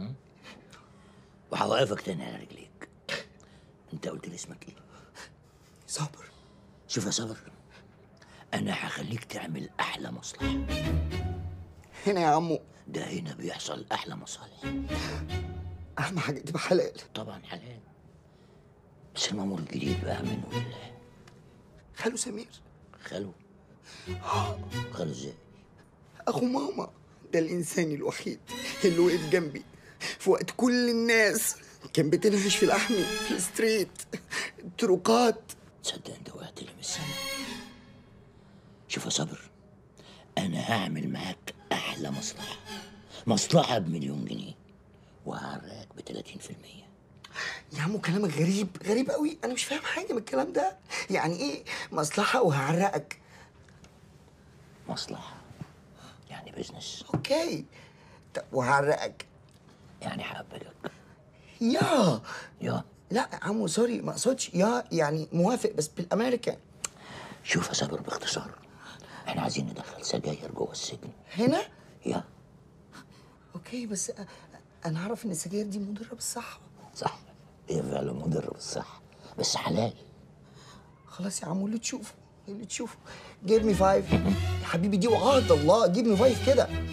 وهوقفك تاني على رجليك انت قلت لي اسمك ايه؟ صابر شوف يا صابر انا هخليك تعمل احلى مصلحه هنا يا عمو ده هنا بيحصل احلى مصالح اهم حاجة تبقى حلال طبعا حلال بس المأمور الجديد بقى منه لله خالو سمير خلو خلو ازاي؟ اخو ماما ده الانسان الوحيد اللي وقف جنبي في وقت كل الناس كان بتنهش في لحمي في الستريت الطرقات تصدق انت وقعت لي من السما شوف يا صبر انا هعمل معاك احلى مصلحه مصلحه بمليون جنيه وهعرقك ب 30% يا عمو كلامك غريب غريب قوي انا مش فاهم حاجه من الكلام ده يعني ايه مصلحه وهعرقك مصلحه يعني بزنس اوكي طب وهعرقك يعني هقبلك يا يا لا يا عمو سوري ما اقصدش يا يعني موافق بس بالامريكان شوف يا صبر باختصار احنا عايزين ندخل سجاير جوه السجن هنا يا اوكي بس أ- انا اعرف ان السجاير دي مضره بالصحه صح هي فعلا مضره بالصحه بس حلال خلاص يا عمو اللي تشوفه اللي تشوفه جيب مي فايف يا حبيبي دي وعهد الله جيب مي فايف كده تلاقيني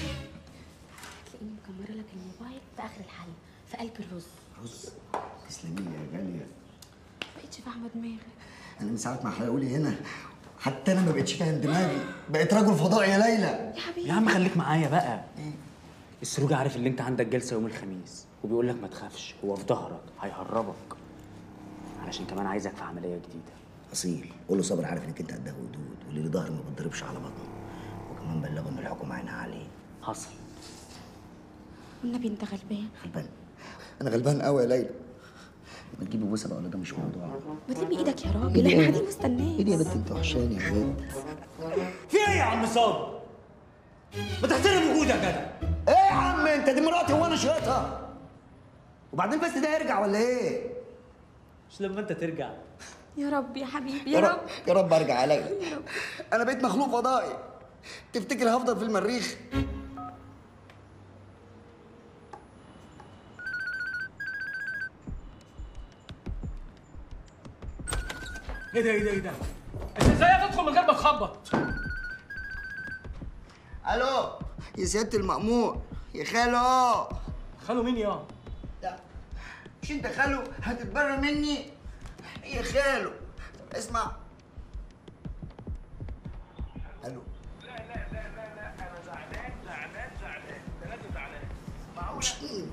مكمره لك الموبايل في اخر الحلقه في قلب الرز رز تسلمي لي يا غاليه بقتش فاهمه دماغي انا من ساعه ما حلقولي هنا حتى انا ما بقتش فاهم دماغي بقيت رجل فضاء يا ليلى يا حبيبي يا عم خليك معايا بقى السروج عارف ان انت عندك جلسه يوم الخميس وبيقول لك ما تخافش هو في ظهرك هيهربك علشان كمان عايزك في عمليه جديده اصيل قول له صابر عارف انك انت قدها ودود واللي له ظهر ما بتضربش على بطنه وكمان بلغه ان الحكومه عينها عليه حصل والنبي انت غلبان غلبان انا غلبان قوي يا ليلى ما تجيبي بوسه بقى ولا ده مش موضوع ما تلمي ايدك يا راجل احنا قاعدين مستناك ايدي يا بنت انت وحشاني يا بنت في ايه يا عم صابر ما تحترم وجودك يا جدع ايه يا عم انت دي مراتي وانا شريتها وبعدين بس ده يرجع ولا ايه مش لما انت ترجع يا رب يا حبيبي يا رب يا رب ارجع يا ليلى انا بقيت مخلوق فضائي تفتكر هفضل في المريخ ايه ده ايه ده ايه ده؟ انت ازاي هتدخل من غير ما تخبط؟ الو يا سياده المأمور يا خالو خالو مين يا؟ لا مش انت خالو هتتبرى مني يا خالو اسمع الو مش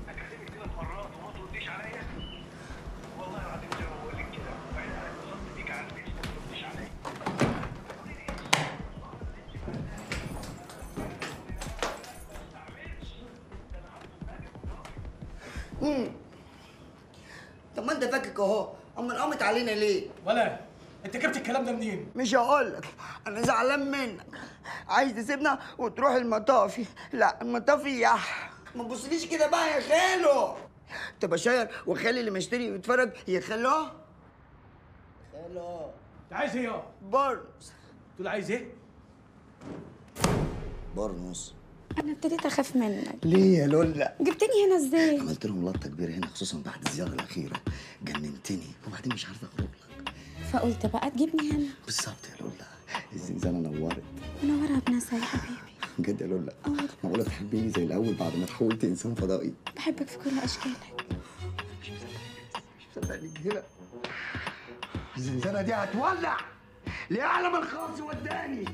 مم. طب ما انت فاكك اهو امال قامت علينا ليه؟ ولا انت جبت الكلام ده منين؟ مش هقول لك انا زعلان منك عايز تسيبنا وتروح المطافي لا المطافي يح ما تبصليش كده بقى يا خالو طب اشير وخلي اللي مشتري ويتفرج يا خالو خالو انت عايز ايه يا؟ بارز تقول عايز ايه؟ برنس انا ابتديت اخاف منك ليه يا لولا جبتني هنا ازاي عملت لهم لطه كبيره هنا خصوصا بعد الزياره الاخيره جننتني وبعدين مش عارفه اخرج لك فقلت بقى تجيبني هنا بالظبط يا لولا الزنزانه نورت منورها بناسها يا حبيبي بجد يا لولا معقوله تحبيني زي الاول بعد ما تحولت انسان فضائي بحبك في كل اشكالك صدقني كده الزنزانه دي هتولع لاعلى الخاص وداني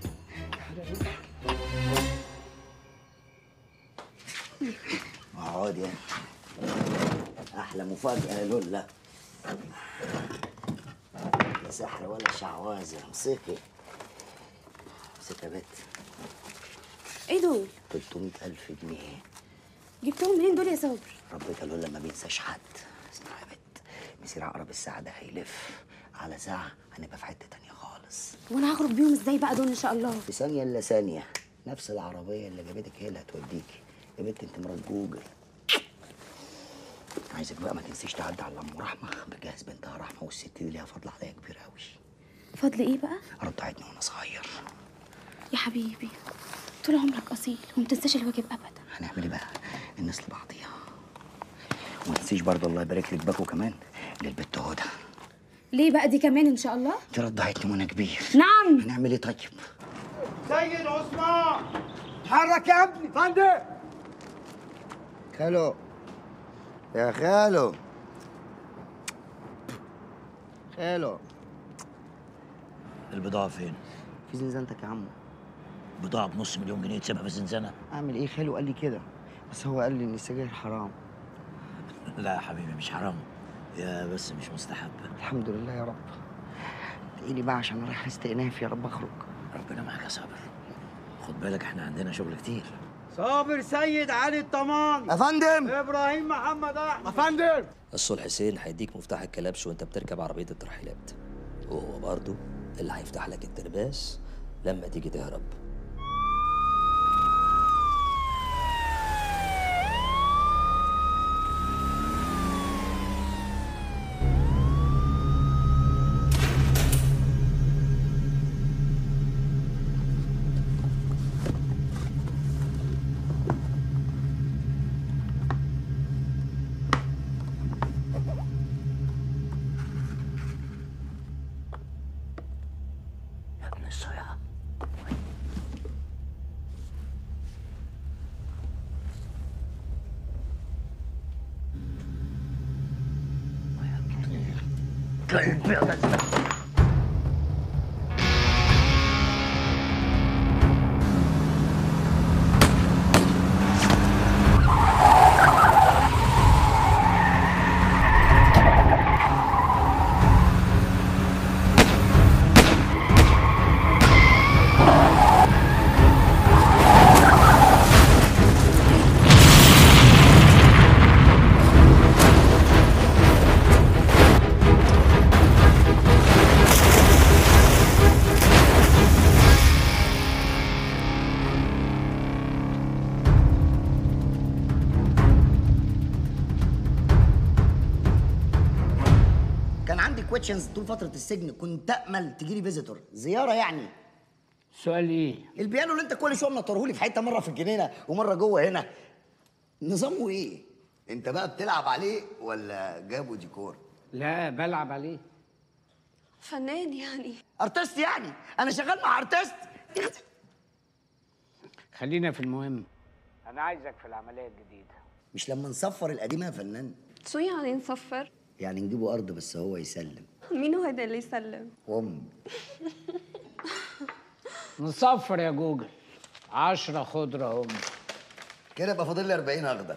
اقعد يا احلى مفاجاه يا لولا لا سحر ولا شعوذه امسكي امسكي يا بت ايه دول 300000 جنيه جبتهم منين دول يا صابر ربك يا لولا ما بينساش حد اسمع يا بت مسير عقرب الساعه ده هيلف على ساعه هنبقى في حته تانية خالص وانا هخرج بيهم ازاي بقى دول ان شاء الله في ثانيه الا ثانيه نفس العربيه اللي جابتك هي اللي هتوديكي يا بنت انت مرات جوجل عايزك بقى ما تنسيش تعدي على ام رحمه بجهز بنتها رحمه والست دي ليها فضل عليا كبير قوي فضل ايه بقى رضعتني وانا صغير يا حبيبي طول عمرك اصيل وما تنساش الواجب ابدا هنعمل ايه بقى الناس لبعضيها وما تنسيش برضه الله يبارك لك باكو كمان للبت هدى ليه بقى دي كمان ان شاء الله دي رضعتني وانا كبير نعم هنعمل ايه طيب سيد عثمان اتحرك يا ابني فندم خالو يا خالو خالو البضاعة فين؟ في زنزانتك يا عمو بضاعة بنص مليون جنيه تسيبها في الزنزانة؟ اعمل ايه خالو قال لي كده بس هو قال لي ان السجاير حرام لا يا حبيبي مش حرام يا بس مش مستحب الحمد لله يا رب ادعي لي بقى عشان أنا رايح استئناف يا رب اخرج ربنا معاك يا صابر خد بالك احنا عندنا شغل كتير صابر سيد علي الطمان يا فندم ابراهيم محمد احمد يا فندم الصلح حسين هيديك مفتاح الكلبش وانت بتركب عربية الترحيلات وهو برضه اللي هيفتح لك الترباس لما تيجي تهرب يا ابن الصياد كلب يا غزال كان عندي كويشنز طول فتره السجن كنت امل تجيلي فيزيتور زياره يعني سؤال ايه البيانو اللي انت كل شويه منطرهولي في حته مره في الجنينه ومره جوه هنا نظامه ايه انت بقى بتلعب عليه ولا جابه ديكور لا بلعب عليه فنان يعني ارتست يعني انا شغال مع ارتست خلينا في المهم انا عايزك في العمليه الجديده مش لما نصفر القديمه يا فنان شو يعني نصفر؟ يعني نجيبه ارض بس هو يسلم مين هو هيدا اللي يسلم؟ وام نصفر يا جوجل عشرة خضرة هم كده يبقى فاضل لي 40 اخضر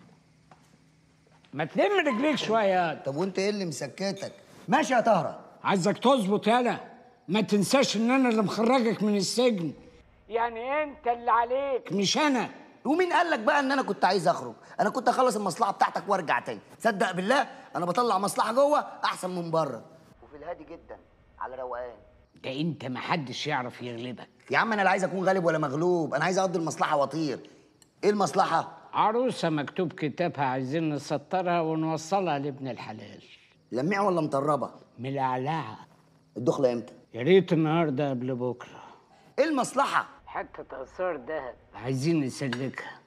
ما تلم رجليك شوية طب وانت ايه اللي مسكتك ماشي يا طهره عايزك تظبط يالا ما تنساش ان انا اللي مخرجك من السجن يعني انت اللي عليك مش انا ومين قال لك بقى ان انا كنت عايز اخرج انا كنت اخلص المصلحه بتاعتك وارجع تاني تصدق بالله انا بطلع مصلحه جوه احسن من بره وفي الهادي جدا على روقان ده انت ما حدش يعرف يغلبك يا عم انا لا عايز اكون غالب ولا مغلوب انا عايز اقضي المصلحه واطير ايه المصلحه عروسة مكتوب كتابها عايزين نسطرها ونوصلها لابن الحلال لميع ولا مطربه ملعلعة الدخله امتى يا ريت النهارده قبل بكره ايه المصلحه حتة آثار دهب عايزين نسلكها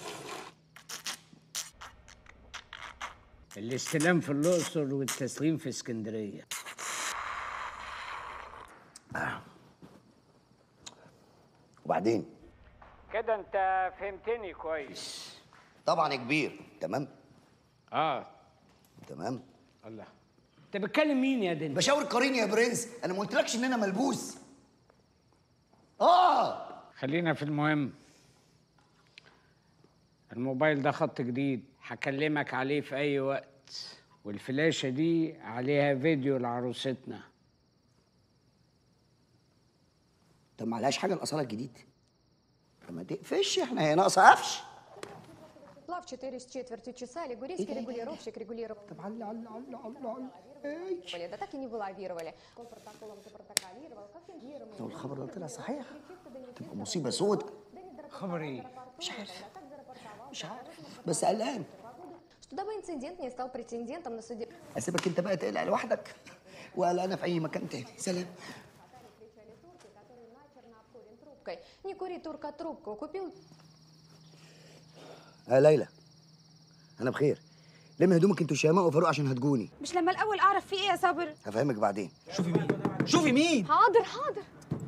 الاستلام في الأقصر والتسليم في اسكندرية وبعدين كده انت فهمتني كويس طبعا يا كبير تمام اه تمام الله انت بتكلم مين يا دنيا بشاور قرين يا برنس انا ما قلتلكش ان انا ملبوس اه خلينا في المهم الموبايل ده خط جديد هكلمك عليه في اي وقت والفلاشة دي عليها فيديو لعروستنا طب ما عليهاش حاجه الاصاله الجديد طب ما تقفش احنا هي ناقصه قفش Плав 4 с четвертью часа, лигурийский регулировщик регулировал. Да так и не вылавировали. Он протоколом запротоколировал, как фингировал. لو الخبر ده طلع صحيح تبقى مصيبه سود خبر ايه مش عارف مش عارف بس قلقان Что дабы инцидент не стал претендентом на суде. اسيبك انت بقى تقلق لوحدك وقلقانه في اي مكان تاني سلام Трубкой. Не кури, турка, трубку. Купил يا ليلى انا بخير لم هدومك انتوا شيماء وفاروق عشان هتجوني مش لما الاول اعرف في ايه يا صابر هفهمك بعدين شوفي مين حاضر حاضر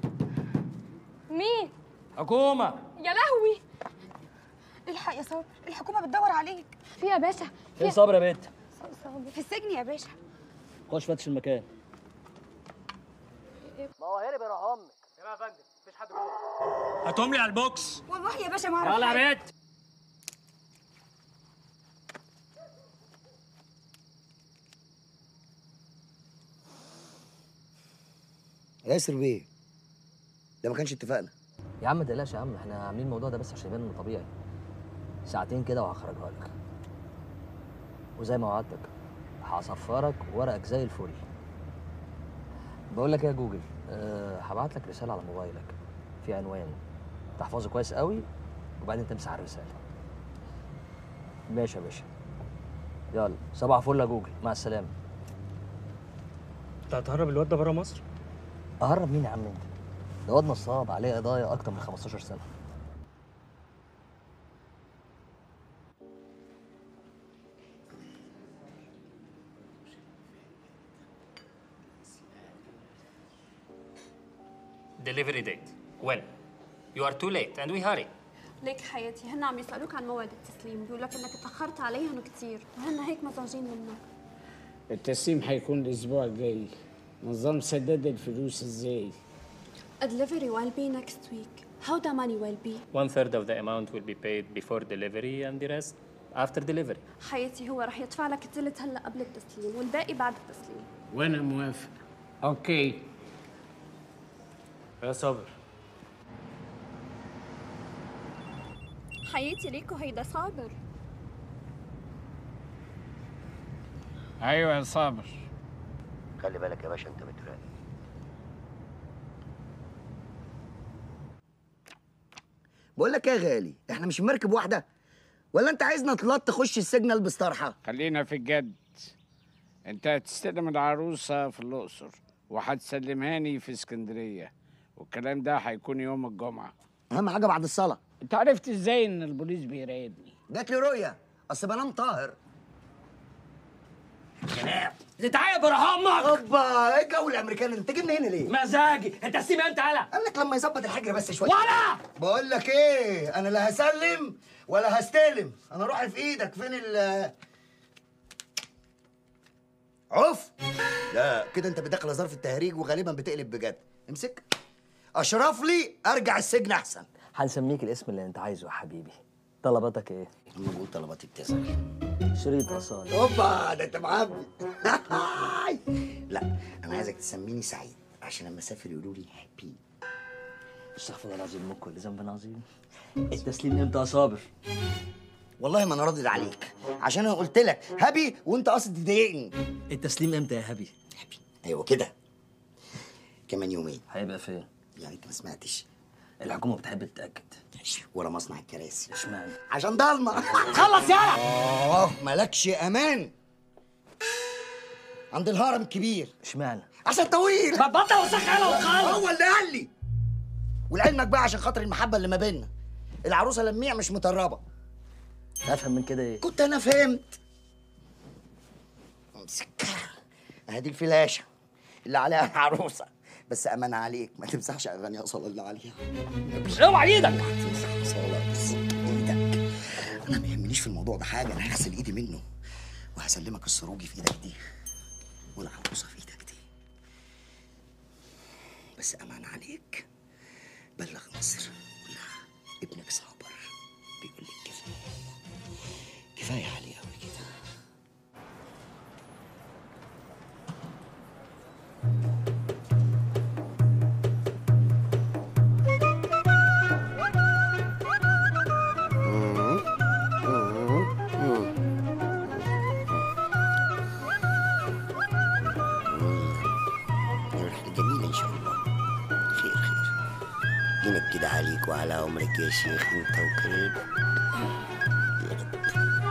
مين؟ حكومه يا لهوي الحق يا صابر الحكومه بتدور عليك في يا باشا فين صبر يا بنت في السجن يا باشا خش فتش المكان ما هو هرب يا روح امك يا فندم مفيش حد جوه هاتهم لي على البوكس والله يا باشا ما اعرف يلا حاجة. يا بنت ياسر بيه ده ما كانش اتفقنا يا عم ما تقلقش يا عم احنا عاملين الموضوع ده بس عشان يبان انه طبيعي ساعتين كده وهخرجها لك وزي ما وعدتك هصفرك ورقك زي الفل بقول لك إيه يا جوجل أه هبعت لك رساله على موبايلك في عنوان تحفظه كويس قوي وبعدين تمسح الرساله ماشي يا باشا يلا صباح فل يا جوجل مع السلامه انت هتهرب الواد ده بره مصر اهرب مين يا عم انت ده واد نصاب عليه قضايا اكتر من 15 سنه Delivery date. When? You are too late and we hurry. ليك حياتي هن عم يسألوك عن موعد التسليم بيقول لك انك اتأخرت عليهم كتير وهن هيك مزعجين منك التسليم هيكون الاسبوع الجاي نظام سداد الفلوس ازاي A delivery will be next week. How the money will be? One third of the amount will be paid before delivery and the rest after delivery. حياتي هو رح يدفع لك الثلث هلا قبل التسليم والباقي بعد التسليم وانا موافق اوكي يا صابر حياتي ليكو هيدا صابر ايوه يا صابر خلي بالك يا باشا انت متراقب بقول لك ايه يا غالي احنا مش مركب واحده ولا انت عايزنا طلات تخش السجن البس طرحه خلينا في الجد انت هتستلم العروسه في الاقصر وهتسلمهاني في اسكندريه والكلام ده هيكون يوم الجمعه اهم حاجه بعد الصلاه انت عرفت ازاي ان البوليس بيراقبني جات لي رؤيه اصل بنام طاهر تعالى بروح امك اوبا ايه الجو الامريكاني انت جبني هنا ليه؟ مزاجي انت سيب انت على قال لك لما يظبط الحجر بس شويه ولا بقول لك ايه انا لا هسلم ولا هستلم انا روحي في ايدك فين ال عف لا كده انت بداخله ظرف التهريج وغالبا بتقلب بجد امسك اشرف لي ارجع السجن احسن هنسميك الاسم اللي انت عايزه يا حبيبي طلباتك ايه لما بقول طلباتي بتزعل شريط اصاله اوبا ده انت معبي لا انا عايزك تسميني سعيد عشان لما اسافر يقولوا لي هابي استغفر الله العظيم من كل ذنب عظيم التسليم امتى يا صابر والله ما انا راضي عليك عشان انا قلت لك هابي وانت قاصد تضايقني التسليم امتى يا هبي ايوه كده كمان يومين هيبقى فين يعني انت ما سمعتش الحكومه بتحب تتاكد ورا مصنع الكراسي اشمعنى عشان ضلمه خلص يلا اه مالكش امان عند الهرم الكبير اشمعنى عشان طويل بطل وسخ يلا وخلص هو اللي قال لي ولعلمك بقى عشان خاطر المحبه اللي ما بيننا العروسه لميع مش مطربه افهم من كده ايه كنت انا فهمت امسكها ادي الفلاشه اللي عليها العروسه بس امان عليك ما تمسحش اغاني اصلا اللي عليها اوعى ايدك تمسح خلاص ايدك انا ما يهمنيش في الموضوع ده حاجه انا هغسل ايدي منه وهسلمك السروجي في ايدك دي والعروسه في ايدك دي بس امان عليك بلغ مصر قولها ابنك صابر بيقول لك كفايه كفايه عليه قوي كده رحلة جميلة إن شاء الله خير خير دينك كده عليك وعلى عمرك يا شيخ أنت وكريم يا رب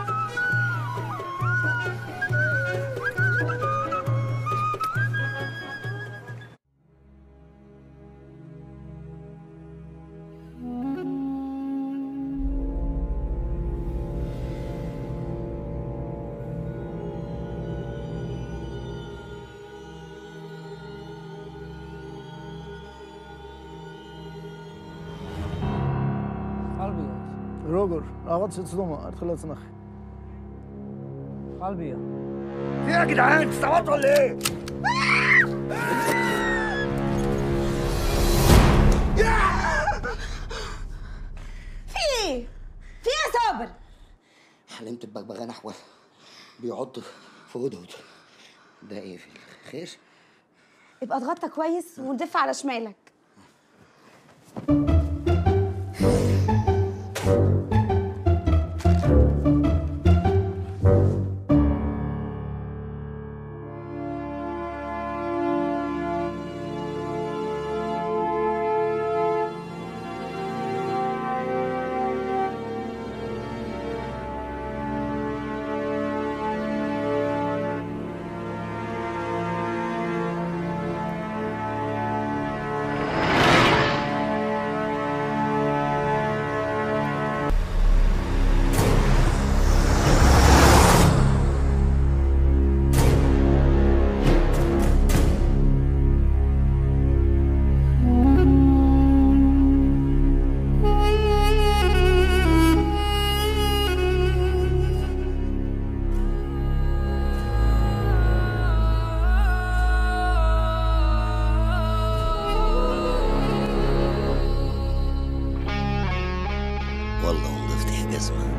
قلبي روجر اغطش تصدمه ادخل اتصنخ قلبي في يا جدعان استوعبتوا ولا ايه؟ في ايه؟ في ايه يا صابر؟ حلمت ببغبغان احول بيعض في هدهد ده ايه في الخير؟ ابقى اتغطى كويس وندف على شمالك والله ونضفت يا جزمة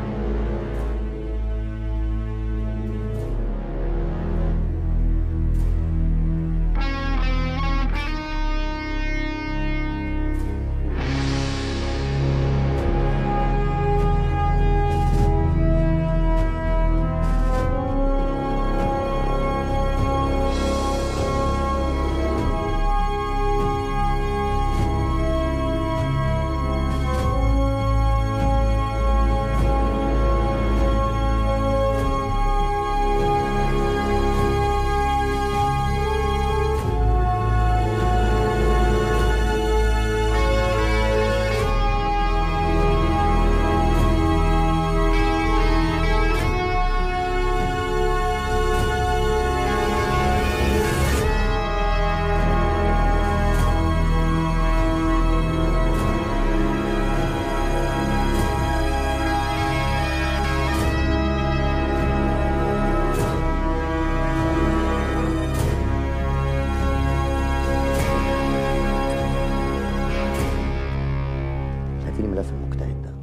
هاتيلي ملف المجتهد ده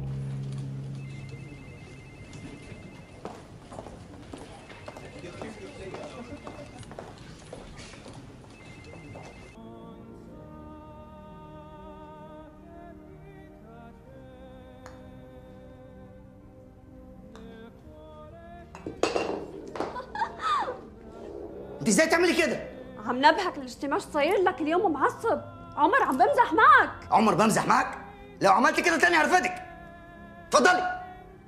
انت ازاي تعملي كده؟ عم نبهك الاجتماع صاير لك اليوم معصب عمر عم بمزح معك عمر بمزح معاك؟ لو عملت كده تاني هرفدك اتفضلي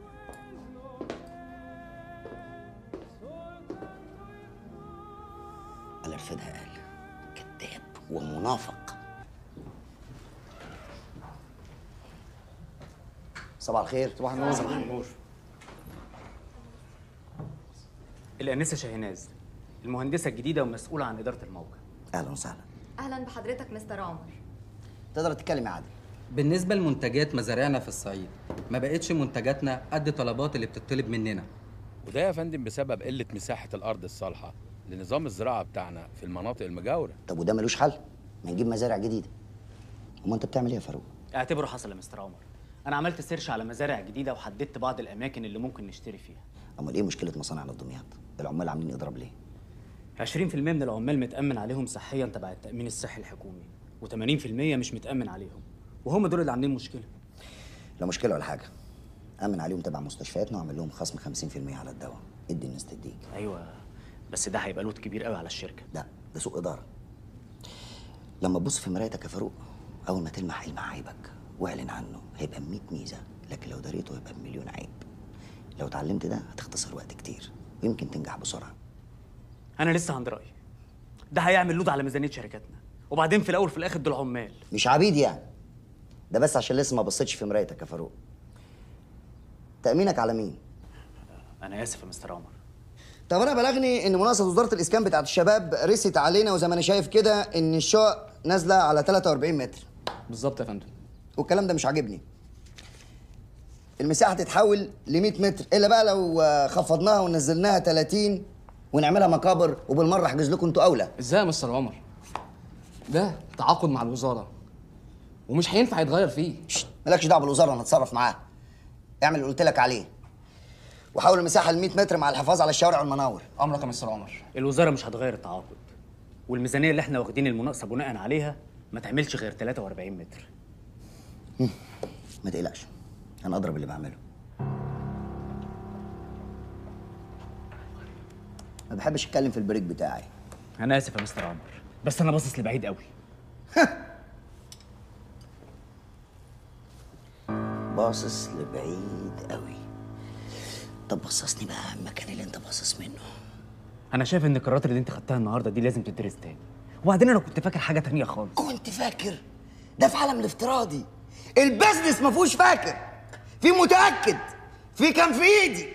قال ارفدها قال كذاب ومنافق صباح الخير صباح النور صباح النور الانسه شاهناز المهندسه الجديده ومسؤوله عن اداره الموقع اهلا وسهلا اهلا بحضرتك مستر عمر تقدر تتكلم يا عادل بالنسبة لمنتجات مزارعنا في الصعيد ما بقتش منتجاتنا قد طلبات اللي بتطلب مننا وده يا فندم بسبب قلة مساحة الأرض الصالحة لنظام الزراعة بتاعنا في المناطق المجاورة طب وده ملوش حل ما نجيب مزارع جديده امال انت بتعمل ايه يا فاروق اعتبره حصل يا مستر عمر انا عملت سيرش على مزارع جديده وحددت بعض الاماكن اللي ممكن نشتري فيها امال ايه مشكله مصانعنا في دمياط العمال عاملين اضراب ليه 20% من العمال متامن عليهم صحيا تبع التامين الصحي الحكومي و80% مش متامن عليهم وهم دول اللي عاملين مشكله لا مشكله ولا حاجه امن عليهم تبع مستشفياتنا واعمل لهم خصم 50% على الدواء ادي الناس تديك ايوه بس ده هيبقى لود كبير قوي على الشركه لا ده سوء اداره لما تبص في مرايتك يا فاروق اول ما تلمح علم عيبك واعلن عنه هيبقى 100 ميزه لكن لو دريته هيبقى بمليون عيب لو اتعلمت ده هتختصر وقت كتير ويمكن تنجح بسرعه انا لسه عند رايي ده هيعمل لود على ميزانيه شركاتنا وبعدين في الاول في الاخر دول عمال مش عبيد يعني ده بس عشان لسه ما بصيتش في مرايتك يا فاروق تامينك على مين انا اسف يا مستر عمر طب انا بلغني ان مناقصه وزاره الاسكان بتاعت الشباب رست علينا وزي ما انا شايف كده ان الشقق نازله على 43 متر بالظبط يا فندم والكلام ده مش عاجبني المساحه تتحول ل 100 متر الا بقى لو آه، خفضناها ونزلناها 30 ونعملها مقابر وبالمره احجز لكم انتوا اولى ازاي يا مستر عمر ده تعاقد مع الوزاره ومش هينفع يتغير فيه مالكش دعوه بالوزاره انا اتصرف معاها اعمل اللي قلت لك عليه وحول المساحه ل 100 متر مع الحفاظ على الشوارع والمناور امرك يا مستر عمر الوزاره مش هتغير التعاقد والميزانيه اللي احنا واخدين المناقصه بناء عليها ما تعملش غير 43 متر ما تقلقش انا اضرب اللي بعمله ما بحبش اتكلم في البريك بتاعي انا اسف يا مستر عمر بس انا باصص لبعيد قوي باصص لبعيد قوي طب بصصني بقى على المكان اللي انت باصص منه انا شايف ان القرارات اللي انت خدتها النهارده دي لازم تدرس تاني وبعدين انا كنت فاكر حاجه تانية خالص كنت فاكر ده في عالم الافتراضي البزنس ما فيهوش فاكر في متاكد في كان في ايدي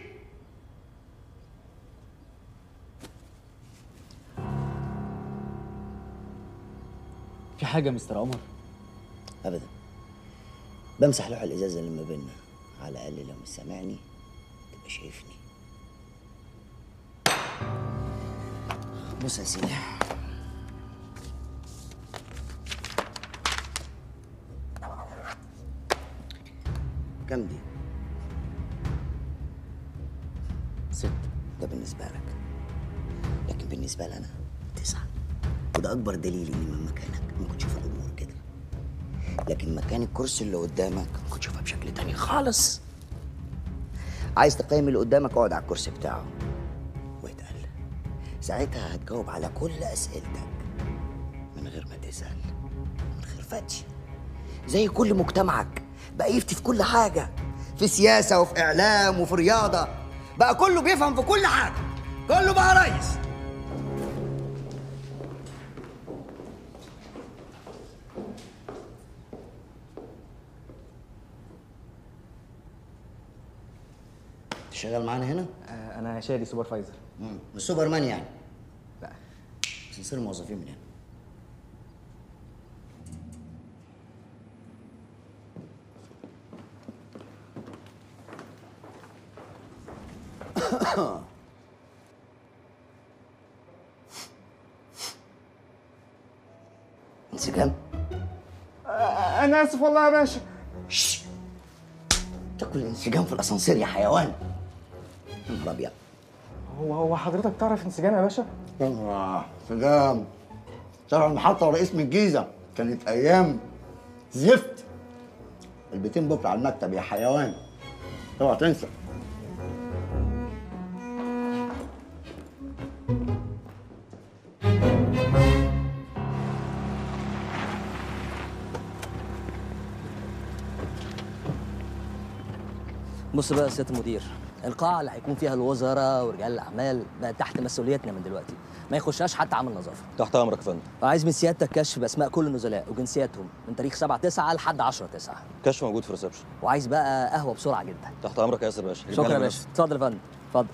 في حاجه يا مستر عمر ابدا بمسح لوح الازاز اللي ما بيننا على الاقل لو مش سامعني تبقى شايفني بص يا سيدي كم دي؟ ست ده بالنسبة لك لكن بالنسبة لي أنا تسعة وده أكبر دليل إني من مكانك ممكن تشوف الأمور كده لكن مكان الكرسي اللي قدامك ممكن تشوفها بشكل تاني خالص عايز تقيم اللي قدامك اقعد على الكرسي بتاعه واتقل ساعتها هتجاوب على كل أسئلتك من غير ما تسأل من غير فتش زي كل مجتمعك بقى يفتي في كل حاجة في سياسة وفي إعلام وفي رياضة بقى كله بيفهم في كل حاجة كله بقى ريس أنت شغال معانا هنا؟ انا شادي سوبرفايزر مم. مش سوبرمان يعني؟ لا بس نصير موظفين من هنا انسجام انا اسف والله يا باشا تاكل انسجام في الاسانسير يا حيوان يا نهار ابيض هو هو حضرتك تعرف انسجام يا باشا؟ اه انسجام شارع المحطة ورئيس من الجيزة كانت أيام زفت البيتين بكرة على المكتب يا حيوان اوعى تنسى بص بقى يا سياده المدير القاعه اللي هيكون فيها الوزراء ورجال الاعمال بقت تحت مسؤوليتنا من دلوقتي ما يخشهاش حتى عامل نظافه تحت امرك يا فندم وعايز من سيادتك كشف باسماء كل النزلاء وجنسياتهم من تاريخ 7 9 لحد 10 9 كشف موجود في الريسبشن وعايز بقى قهوه بسرعه جدا تحت امرك يا ياسر باشا شكرا يا باشا اتفضل يا فندم اتفضل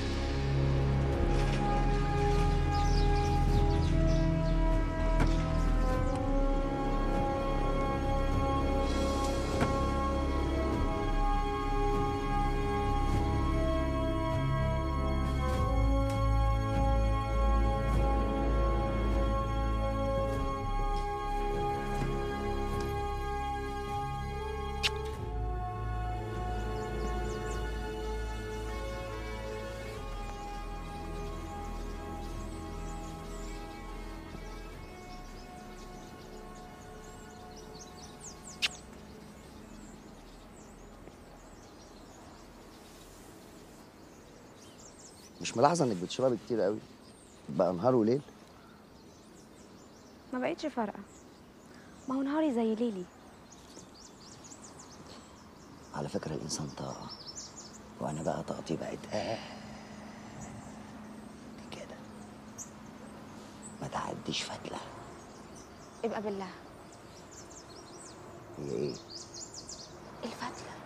مش ملاحظه انك بتشربي كتير قوي بقى نهار وليل ما بقتش فارقه ما هو نهاري زي ليلي على فكره الانسان طاقه وانا بقى طاقتي بقت آه كده ما تعديش فتله ابقى بالله هي ايه الفتله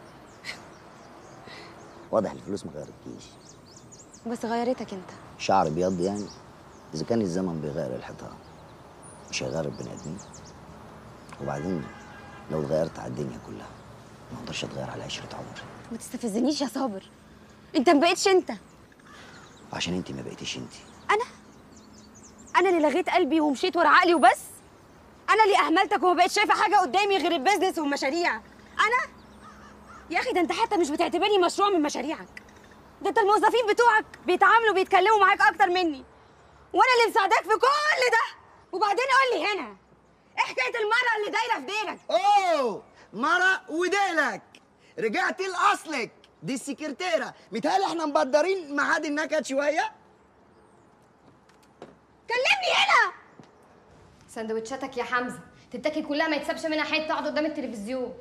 واضح الفلوس ما غيرتكيش بس غيرتك انت شعر بيض يعني اذا كان الزمن بيغير الحيطان مش هيغير البني ادمين وبعدين لو اتغيرت على الدنيا كلها ما اقدرش اتغير على عشره عمري ما تستفزنيش يا صابر انت ما بقتش انت عشان انت ما بقيتيش انت انا انا اللي لغيت قلبي ومشيت ورا عقلي وبس انا اللي اهملتك وما بقتش شايفه حاجه قدامي غير البيزنس والمشاريع انا يا اخي ده انت حتى مش بتعتبرني مشروع من مشاريعك ده انت الموظفين بتوعك بيتعاملوا بيتكلموا معاك اكتر مني وانا اللي مساعداك في كل ده وبعدين قول لي هنا ايه حكايه المره اللي دايره في ديلك اوه مرة وديلك رجعتي لاصلك دي السكرتيره متهيألي احنا مبدرين ميعاد النكد شويه كلمني هنا سندوتشاتك يا حمزه تتاكل كلها ما يتسابش منها حته تقعد قدام التلفزيون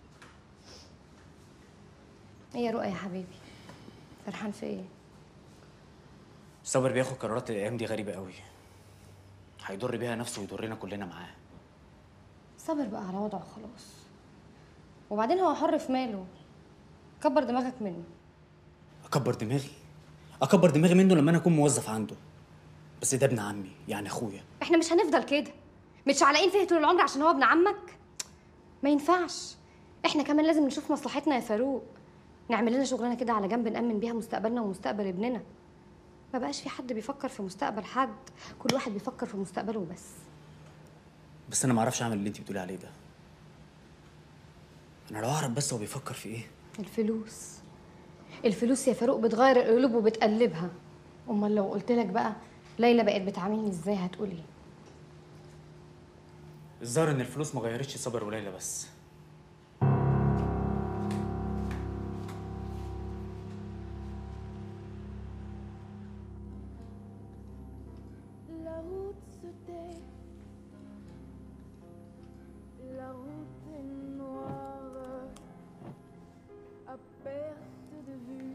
ايه يا رؤى يا حبيبي فرحان في ايه صابر بياخد قرارات الايام دي غريبه قوي هيضر بيها نفسه ويضرنا كلنا معاه صابر بقى على وضعه خلاص وبعدين هو حر في ماله كبر دماغك منه اكبر دماغي اكبر دماغي منه لما انا اكون موظف عنده بس ده ابن عمي يعني اخويا احنا مش هنفضل كده متشعلقين فيه طول العمر عشان هو ابن عمك ما ينفعش احنا كمان لازم نشوف مصلحتنا يا فاروق نعمل لنا شغلانه كده على جنب نأمن بيها مستقبلنا ومستقبل ابننا ما بقاش في حد بيفكر في مستقبل حد كل واحد بيفكر في مستقبله وبس بس انا ما اعرفش اعمل اللي انت بتقولي عليه ده انا لو اعرف بس هو بيفكر في ايه الفلوس الفلوس يا فاروق بتغير القلوب وبتقلبها امال لو قلت لك بقى ليلى بقت بتعاملني ازاي هتقول ايه الظاهر ان الفلوس ما غيرتش صابر وليلى بس La route se tait, la route est noire, à perte de vue.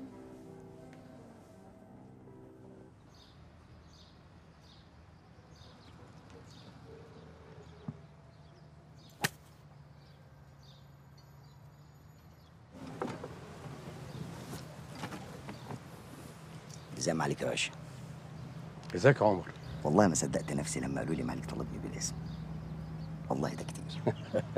ازاي عليك يا باشا ازيك يا عمر والله ما صدقت نفسي لما قالوا لي مالك طلبني بالاسم والله ده كتير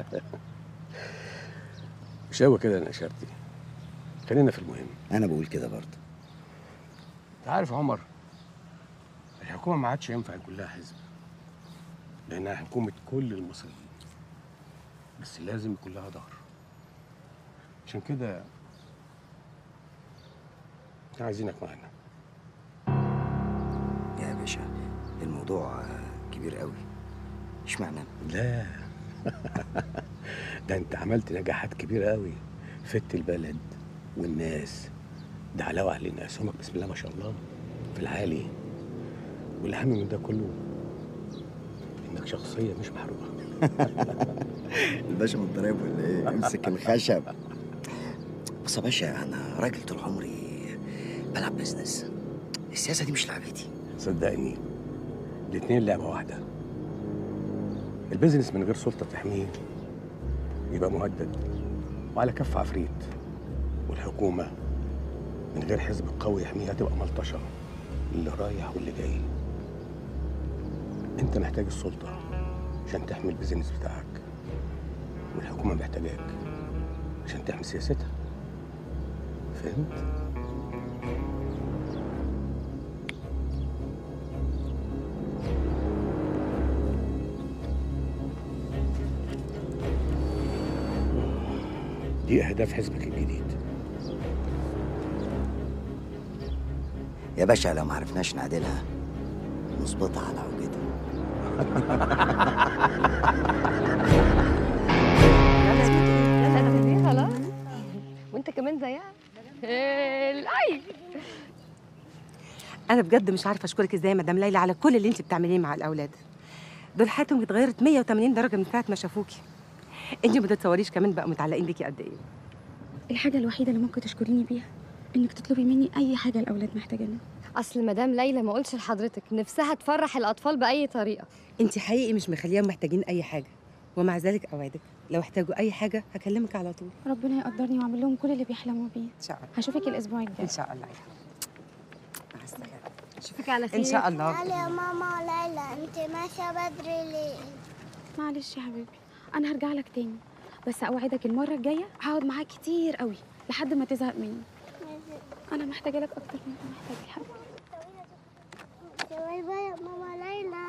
مش قوي كده يا نشرتي خلينا في المهم انا بقول كده برضه انت عارف يا عمر الحكومه ما عادش ينفع يكون لها حزب لانها حكومه كل المصريين بس لازم يكون لها ظهر عشان كده احنا عايزينك معانا يا باشا الموضوع آه، كبير قوي اشمعنى لا ده انت عملت نجاحات كبيره قوي فدت البلد والناس ده علاوه علينا اسهمك بسم الله ما شاء الله في العالي والاهم من ده كله انك شخصيه مش محروقه الباشا متضرب ولا ايه امسك الخشب بص يا باشا انا راجل طول عمري بلعب بيزنس السياسه دي مش لعبتي صدقني الاتنين لعبة واحدة البيزنس من غير سلطة تحميه يبقى مهدد وعلى كف عفريت والحكومة من غير حزب قوي يحميها تبقى ملطشة اللي رايح واللي جاي انت محتاج السلطة عشان تحمي البيزنس بتاعك والحكومة محتاجاك عشان تحمي سياستها فهمت؟ دي أهداف حزبك الجديد يا باشا لو ما عرفناش نعدلها نظبطها على عوجته يلا خلاص وانت كمان زيها الاي انا بجد مش عارفه اشكرك ازاي يا مدام ليلى على كل اللي انت بتعمليه مع الاولاد دول حياتهم اتغيرت 180 درجه من ساعه ما شافوكي انت ما تتصوريش كمان بقوا متعلقين بيكي قد ايه الحاجة الوحيدة اللي ممكن تشكريني بيها إنك تطلبي مني أي حاجة الأولاد محتاجينها اصل مدام ليلى ما قلتش لحضرتك نفسها تفرح الاطفال باي طريقه انت حقيقي مش مخليهم محتاجين اي حاجه ومع ذلك اوعدك لو احتاجوا اي حاجه هكلمك على طول ربنا يقدرني وأعمل لهم كل اللي بيحلموا بيه ان شاء الله هشوفك الأسبوع الجاي ان شاء الله مع السلامه اشوفك على ان شاء الله تعالي يا ماما ليلى انت ماشيه بدري ليه معلش يا حبيبي أنا هرجع لك تاني بس أوعدك المرة الجاية هقعد معاك كتير قوي لحد ما تزهق مني أنا محتاجة لك أكتر من أنت محتاج يا حبيبي باي باي يا ماما ليلى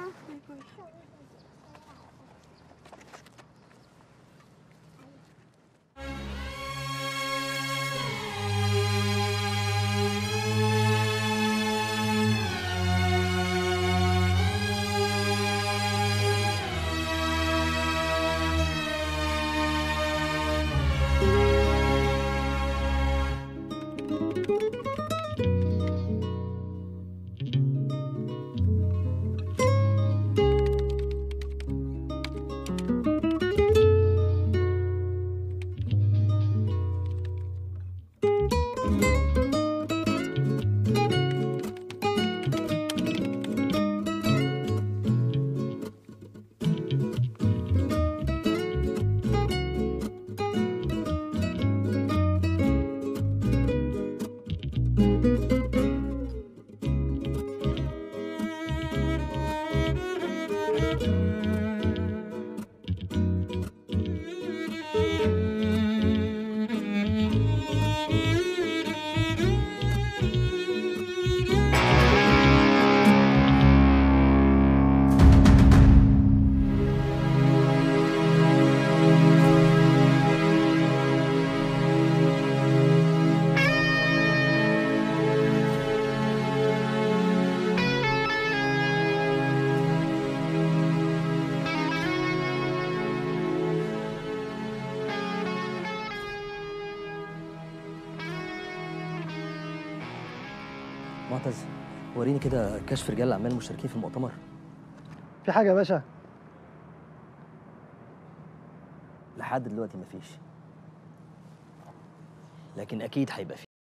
معتز وريني كده كشف رجال الاعمال المشاركين في المؤتمر في حاجه يا باشا لحد دلوقتي مفيش لكن اكيد هيبقى فيه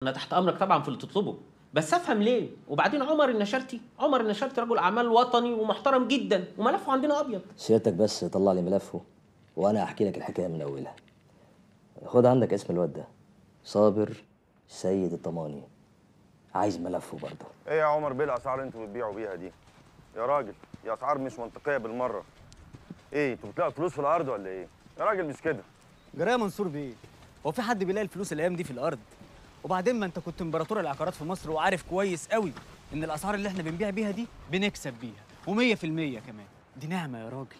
انا تحت امرك طبعا في اللي تطلبه بس افهم ليه وبعدين عمر النشرتي عمر النشرتي رجل اعمال وطني ومحترم جدا وملفه عندنا ابيض سيادتك بس طلع لي ملفه وانا احكي لك الحكايه من اولها خد عندك اسم الواد ده صابر سيد الطماني عايز ملفه برضه ايه يا عمر بيه الاسعار اللي انتوا بتبيعوا بيها دي يا راجل دي اسعار مش منطقيه بالمره ايه انتوا بتلاقوا فلوس في الارض ولا ايه يا راجل مش كده جرايه منصور بيه هو في حد بيلاقي الفلوس الايام دي في الارض وبعدين ما انت كنت امبراطور العقارات في مصر وعارف كويس قوي ان الاسعار اللي احنا بنبيع بيها دي بنكسب بيها و100% كمان دي نعمه يا راجل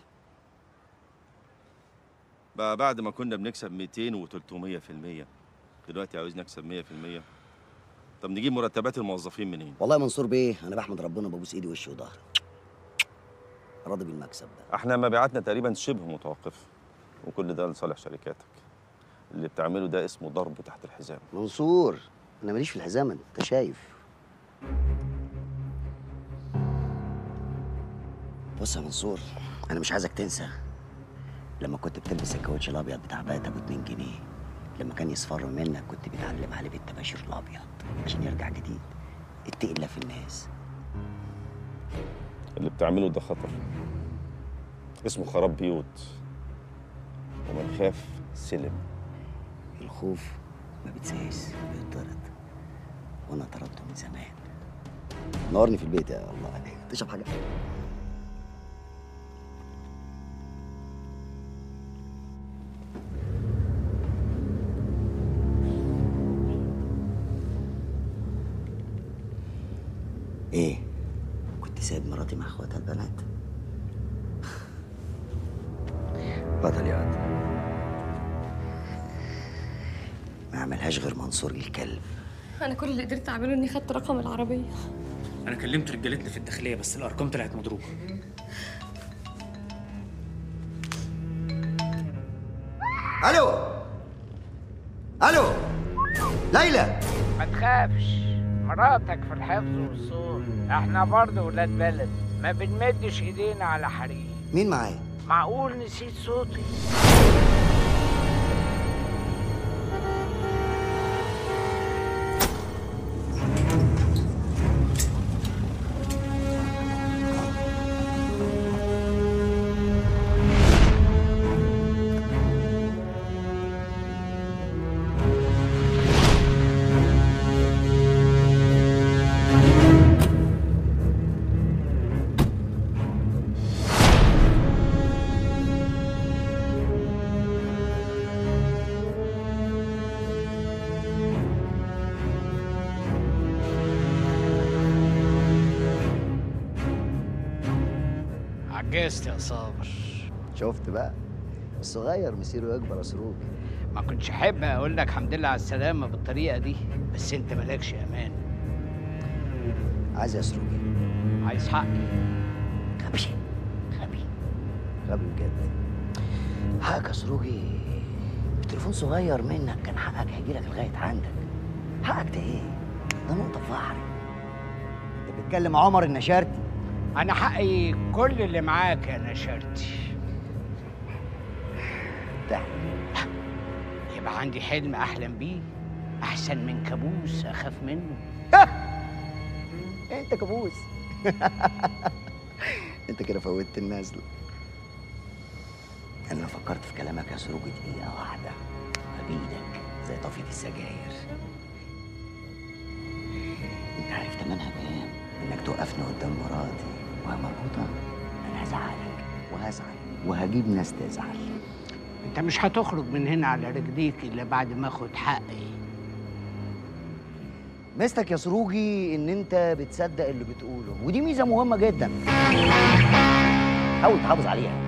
بقى بعد ما كنا بنكسب 200 و300 في المية دلوقتي عاوز نكسب 100 في المية طب نجيب مرتبات الموظفين منين والله يا منصور بيه انا بحمد ربنا وببوس ايدي وشي وظهري راضي بالمكسب ده احنا مبيعاتنا تقريبا شبه متوقفه وكل ده لصالح شركاتك اللي بتعمله ده اسمه ضرب تحت الحزام منصور انا ماليش في الحزام انت شايف بص يا منصور انا مش عايزك تنسى لما كنت بتلبس الكاوتش الابيض بتاع بات ابو 2 جنيه لما كان يصفر منك كنت بتعلم عليه بالتباشير الابيض عشان يرجع جديد اتقي الله في الناس اللي بتعمله ده خطر اسمه خراب بيوت ومن خاف سلم الخوف ما بتسيس بيطرد وانا طردته من زمان نورني في البيت يا الله تشرب حاجه ايه كنت سايب مراتي مع اخواتها البنات بطل يا واد ما عملهاش غير منصور الكلب انا كل اللي قدرت اعمله اني خدت رقم العربيه انا كلمت رجالتنا في الداخليه بس الارقام طلعت مضروبه الو الو ليلى ما تخافش مراتك في الحفظ والصون احنا برضه ولاد بلد ما بنمدش ايدينا على حريم مين معايا معقول نسيت صوتي عجزت يا صابر شفت بقى الصغير مسيره يكبر يا سروج ما كنتش احب اقول لك الحمد لله على السلامه بالطريقه دي بس انت مالكش امان عايز يا سروجي عايز حقي غبي غبي غبي بجد حقك يا سروجي بتليفون صغير منك كان حقك هيجيلك لغايه عندك حقك ده ايه؟ ده نقطه في بحر انت بتتكلم عمر النشارتي انا حقي كل اللي معاك يا نشرتي ده يبقى عندي حلم احلم بيه احسن من كابوس اخاف منه انت كابوس انت كده فوتت النازله انا لو فكرت في كلامك يا سروج دقيقه واحده هبيدك زي طفيه السجاير انت عارف تمنها كام انك توقفني قدام مراتي وهي مربوطه انا هزعلك وهزعل وهجيب ناس تزعل انت مش هتخرج من هنا على رجليك الا بعد ما اخد حقي ميزتك يا سروجي ان انت بتصدق اللي بتقوله ودي ميزه مهمه جدا حاول تحافظ عليها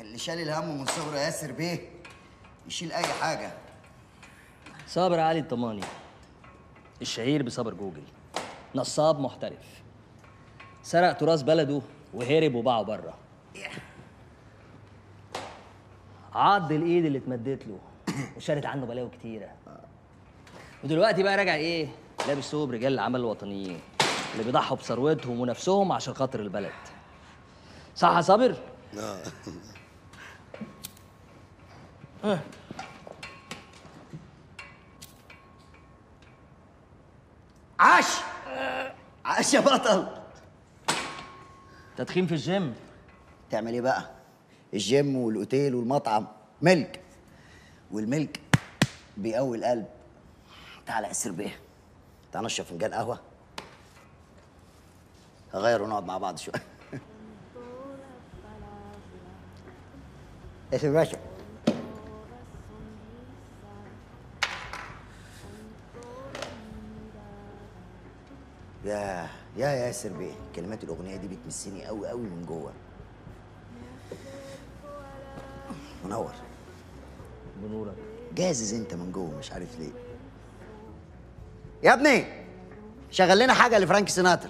اللي شال الهم من صغره ياسر بيه يشيل اي حاجه صابر علي الطماني الشهير بصابر جوجل نصاب محترف سرق تراث بلده وهرب وباعه بره عض الايد اللي اتمدت له وشالت عنه بلاوي كتيره ودلوقتي بقى راجع ايه لابس ثوب رجال الاعمال الوطنيين اللي بيضحوا بثروتهم ونفسهم عشان خاطر البلد صح يا صابر اه عاش عاش يا بطل تدخين في الجيم تعمل ايه بقى الجيم والاوتيل والمطعم ملك والملك بيقوي القلب تعالى اسر بيه تعال نشرب فنجان قهوه هغير ونقعد مع بعض شويه اسر باشا يا يا ياسر بيه كلمات الاغنيه دي بتمسني قوي قوي من جوه منور بنورك جازز انت من جوه مش عارف ليه يا ابني شغل لنا حاجه لفرانك سيناترا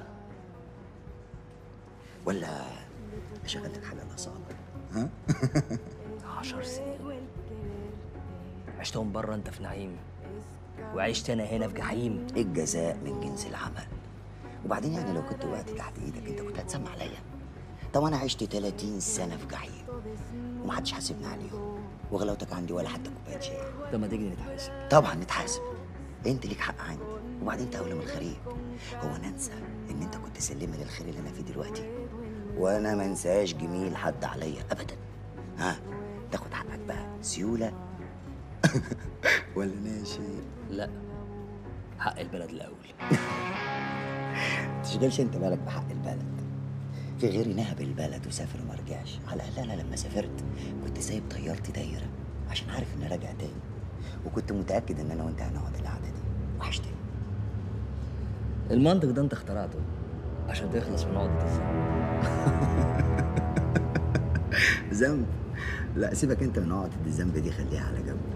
ولا اشغل لك حاجه لاصاله ها عشر سنين عشتهم بره انت في نعيم وعشت انا هنا في جحيم الجزاء من جنس العمل وبعدين يعني لو كنت وقعت تحت ايدك انت كنت هتسمع عليا طب انا عشت 30 سنه في جحيم ومحدش حاسبني عليهم وغلاوتك عندي ولا حتى كوبايه شاي طب ما تيجي نتحاسب طبعا نتحاسب انت ليك حق عندي وبعدين انت اولى من الخريب هو انا انسى ان انت كنت سلمه للخير اللي انا فيه دلوقتي وانا ما انساش جميل حد عليا ابدا ها تاخد حقك بقى سيوله ولا ناشي لا حق البلد الاول تشغلش انت بالك بحق البلد في غيري نهب البلد وسافر وما رجعش على الاقل انا لما سافرت كنت سايب طيارتي دايره عشان عارف اني راجع تاني وكنت متاكد ان انا وانت هنقعد القعده دي وحشتني المنطق ده انت اخترعته عشان تخلص من عقدة الذنب ذنب لا سيبك انت من عقده الذنب دي خليها على جنب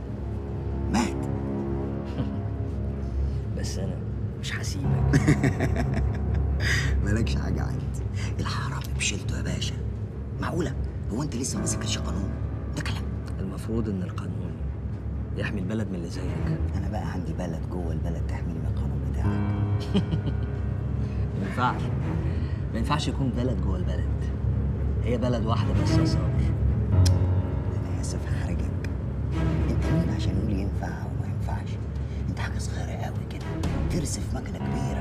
بس انا مش هسيبك مالكش حاجه عندي الحرامي بشيلته يا باشا معقوله هو انت لسه ما مسكتش قانون ده كلام المفروض ان القانون يحمي البلد من اللي زيك انا بقى عندي بلد جوه البلد تحميني من القانون بتاعك ما ينفعش ما ينفعش يكون بلد جوه البلد هي بلد واحده بس يا صابر انا اسف هحرجك انت مين عشان يقول ينفع وما ينفعش انت حاجه صغيره قوي كده ترسف مكنه كبيره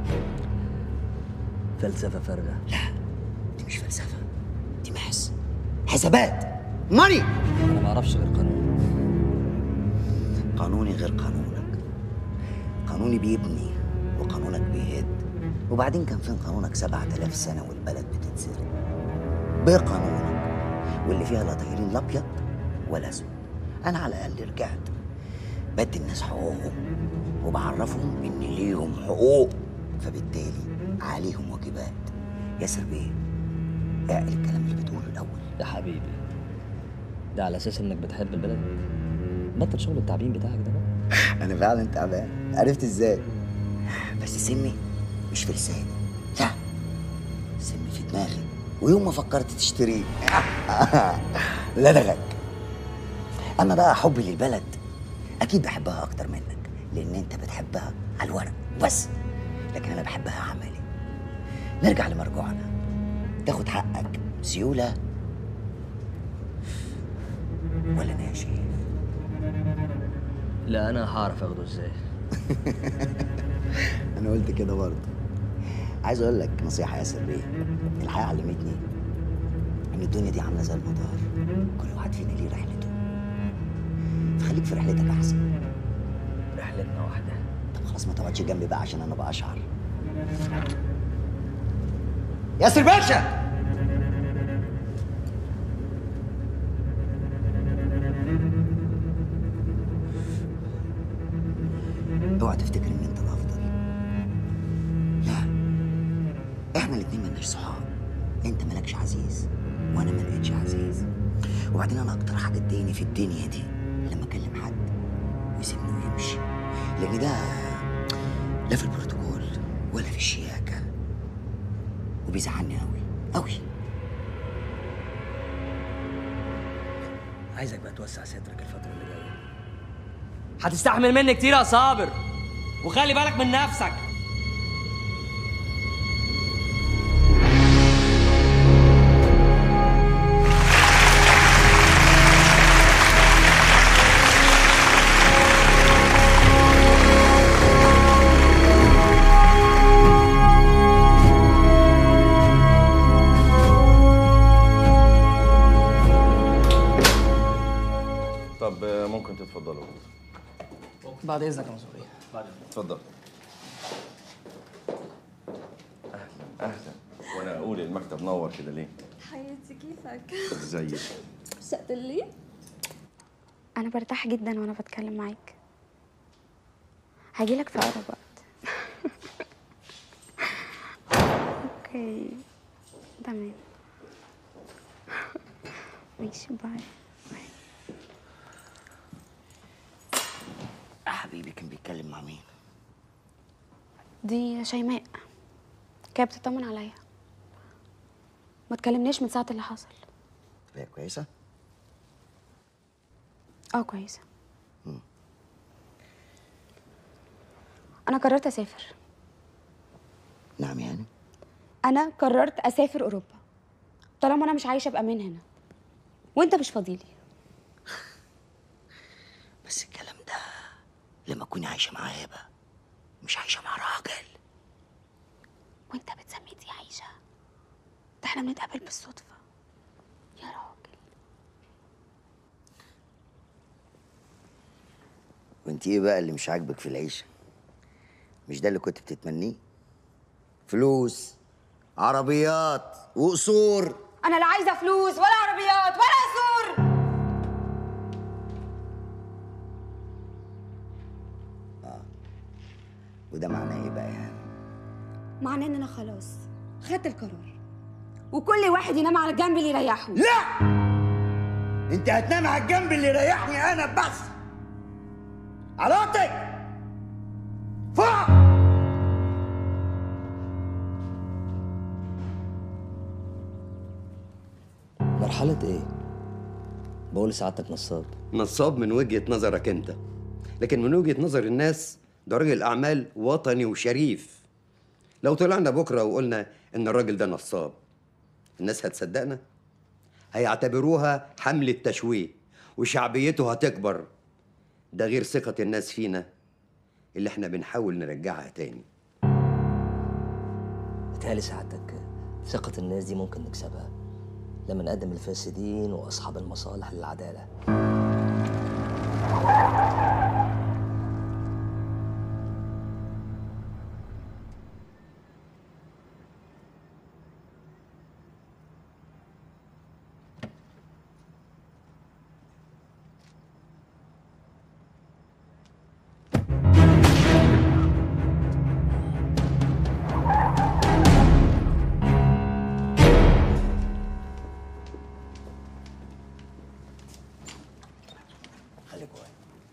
فلسفه فارغه لا دي مش فلسفه دي محس حسابات ماني انا ما اعرفش غير قانون قانوني غير قانونك قانوني بيبني وقانونك بيهد وبعدين كان فين قانونك سبعة آلاف سنة والبلد بتتسرق بقانونك واللي فيها لا طايرين لا أبيض ولا أسود أنا على الأقل رجعت بدي الناس حقوقهم وبعرفهم إن ليهم حقوق فبالتالي عليهم واجبات ياسر بيه اعقل الكلام اللي بتقوله الأول يا حبيبي ده على اساس انك بتحب البلد بطل شغل التعبين بتاعك ده بقى أنا فعلا تعبان عرفت إزاي بس سمي مش في لساني لا سمي في دماغي ويوم ما فكرت تشتريه لدغك اما بقى حبي للبلد اكيد بحبها اكتر منك لان انت بتحبها على الورق بس لكن انا بحبها عملي نرجع لمرجوعنا تاخد حقك سيوله ولا ناشي لا انا هعرف اخده ازاي انا قلت كده برضه عايز اقول لك نصيحه يا ياسر بيه الحياه علمتني ان الدنيا دي عامله زي المطار كل واحد فينا ليه رحلته فخليك في رحلتك احسن رحلتنا واحده طب خلاص ما تقعدش جنبي بقى عشان انا بقى اشعر ياسر باشا اوعى تفتكر ان انت الافضل لا احنا الاتنين ملناش صحاب انت مالكش عزيز وانا ما لقيتش عزيز وبعدين انا اكتر حاجه تضايقني في الدنيا دي لما اكلم حد ويسيبني ويمشي لان ده لا في البروتوكول ولا في الشياكه وبيزعلني قوي قوي عايزك بقى توسع صدرك الفترة اللي جاية هتستحمل مني كتير يا صابر وخلي بالك من نفسك طب آه، ممكن تتفضلوا بعد اذنك يا مسؤولية اتفضل اهلا اهلا وانا اقول المكتب نور كده ليه حياتي كيفك؟ ازيك اشتقت لي؟ انا برتاح جدا وانا بتكلم معاك هجيلك في اقرب وقت اوكي تمام ماشي باي حبيبي كان بيتكلم مع مين دي شيماء كانت بتطمن عليا ما تكلمنيش من ساعه اللي حصل هي كويسه اه كويسه انا قررت اسافر نعم يعني انا قررت اسافر اوروبا طالما انا مش عايشه بامان هنا وانت مش فاضيلي بس الكلام ده لما تكوني عايشه مع هبه مش عايشه مع راجل وانت بتسمي دي عايشه ده احنا بنتقابل بالصدفه يا راجل وانت ايه بقى اللي مش عاجبك في العيشه مش ده اللي كنت بتتمنيه فلوس عربيات وقصور انا لا عايزه فلوس ولا عربيات ولا قصور وده معناه ايه بقى يعني معناه ان انا خلاص خدت القرار وكل واحد ينام على الجنب اللي يريحه لا انت هتنام على الجنب اللي يريحني انا بس على اوضتك فوق مرحلة ايه؟ بقول لسعادتك نصاب نصاب من وجهة نظرك انت لكن من وجهة نظر الناس ده راجل اعمال وطني وشريف لو طلعنا بكره وقلنا ان الراجل ده نصاب الناس هتصدقنا هيعتبروها حملة تشويه وشعبيته هتكبر ده غير ثقة الناس فينا اللي احنا بنحاول نرجعها تاني بتهيألي سعادتك ثقة الناس دي ممكن نكسبها لما نقدم الفاسدين وأصحاب المصالح للعدالة خليك واقف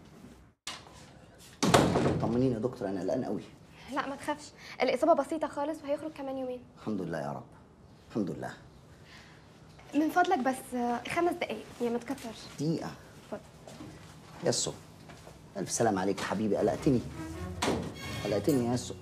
طمنيني يا دكتور انا قلقان قوي لا ما تخافش الإصابة بسيطة خالص وهيخرج كمان يومين الحمد لله يا رب الحمد لله من فضلك بس آه، خمس دقايق يا ما تكترش دقيقه اتفضل يسو الف سلام عليك يا حبيبي قلقتني قلقتني يا يسو